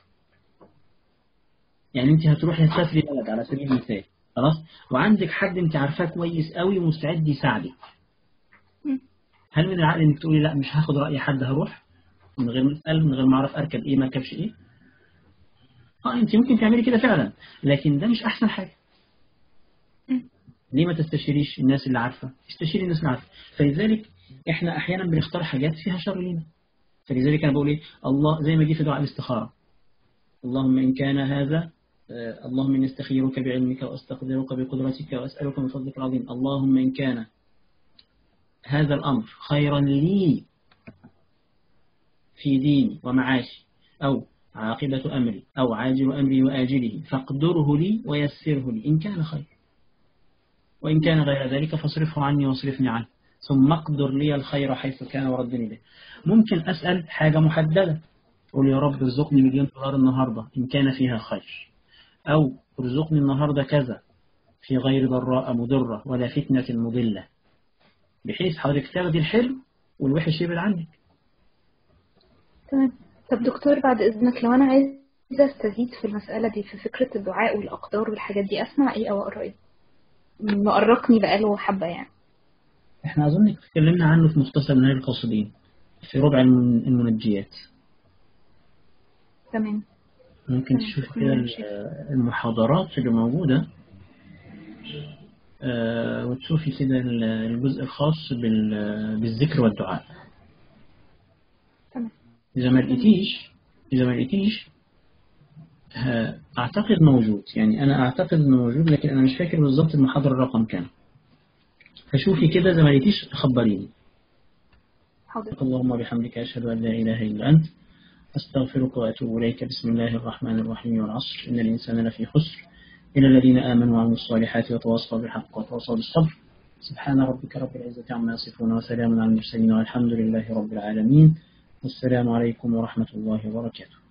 يعني أنت هتروحي تسافري بلد على سبيل المثال خلاص وعندك حد أنت عارفاه كويس قوي ومستعد يساعدك هل من العقل انك تقولي لا مش هاخد رأي حد هروح من غير ما اسال من غير ما اعرف اركب ايه ما اركبش ايه اه انت ممكن تعملي كده فعلا لكن ده مش احسن حاجه ليه ما تستشيريش الناس اللي عارفه استشيري الناس اللي عارفه فلذلك احنا احيانا بنختار حاجات فيها شر لينا فلذلك انا بقول ايه الله زي ما جه في دعاء الاستخاره اللهم ان كان هذا آه، اللهم اني استخيرك بعلمك واستقدرك بقدرتك واسالك من فضلك العظيم اللهم ان كان هذا الأمر خيرا لي في ديني ومعاشي أو عاقبة أمري أو عاجل أمري وآجله فاقدره لي ويسره لي إن كان خير وإن كان غير ذلك فاصرفه عني واصرفني عنه ثم اقدر لي الخير حيث كان وردني به ممكن أسأل حاجة محددة قول يا رب ارزقني مليون دولار النهاردة إن كان فيها خير أو ارزقني النهاردة كذا في غير ضراء مضرة ولا فتنة مضلة بحيث حضرتك تاخدي الحلو والوحش يبعد عنك تمام طب دكتور بعد اذنك لو انا عايزه استزيد في المساله دي في فكره الدعاء والاقدار والحاجات دي اسمع ايه او اقرا ايه مقرقني بقاله حبه يعني احنا اظن اتكلمنا عنه في مختصر منهج القاصدين في ربع المن- المنجيات تمام ممكن تمام. تشوف كده ال- المحاضرات اللي موجودة آه، وتشوفي كده ال- الجزء الخاص بال- بالذكر والدعاء تمام إذا ما لقيتيش إذا ما لقيتيش ها- أعتقد موجود يعني أنا أعتقد إنه موجود لكن أنا مش فاكر بالظبط المحاضرة الرقم كام فشوفي كده إذا ما لقيتيش خبريني حاضر اللهم وبحمدك أشهد أن لا إله إلا أنت أستغفرك وأتوب إليك بسم الله الرحمن الرحيم والعصر إن الإنسان لفي خسر إلا الذين آمنوا وعملوا الصالحات وتواصوا بالحق وتواصوا بالصبر سبحان ربك رب العزة عما يصفون وسلام على المرسلين والحمد لله رب العالمين والسلام عليكم ورحمة الله وبركاته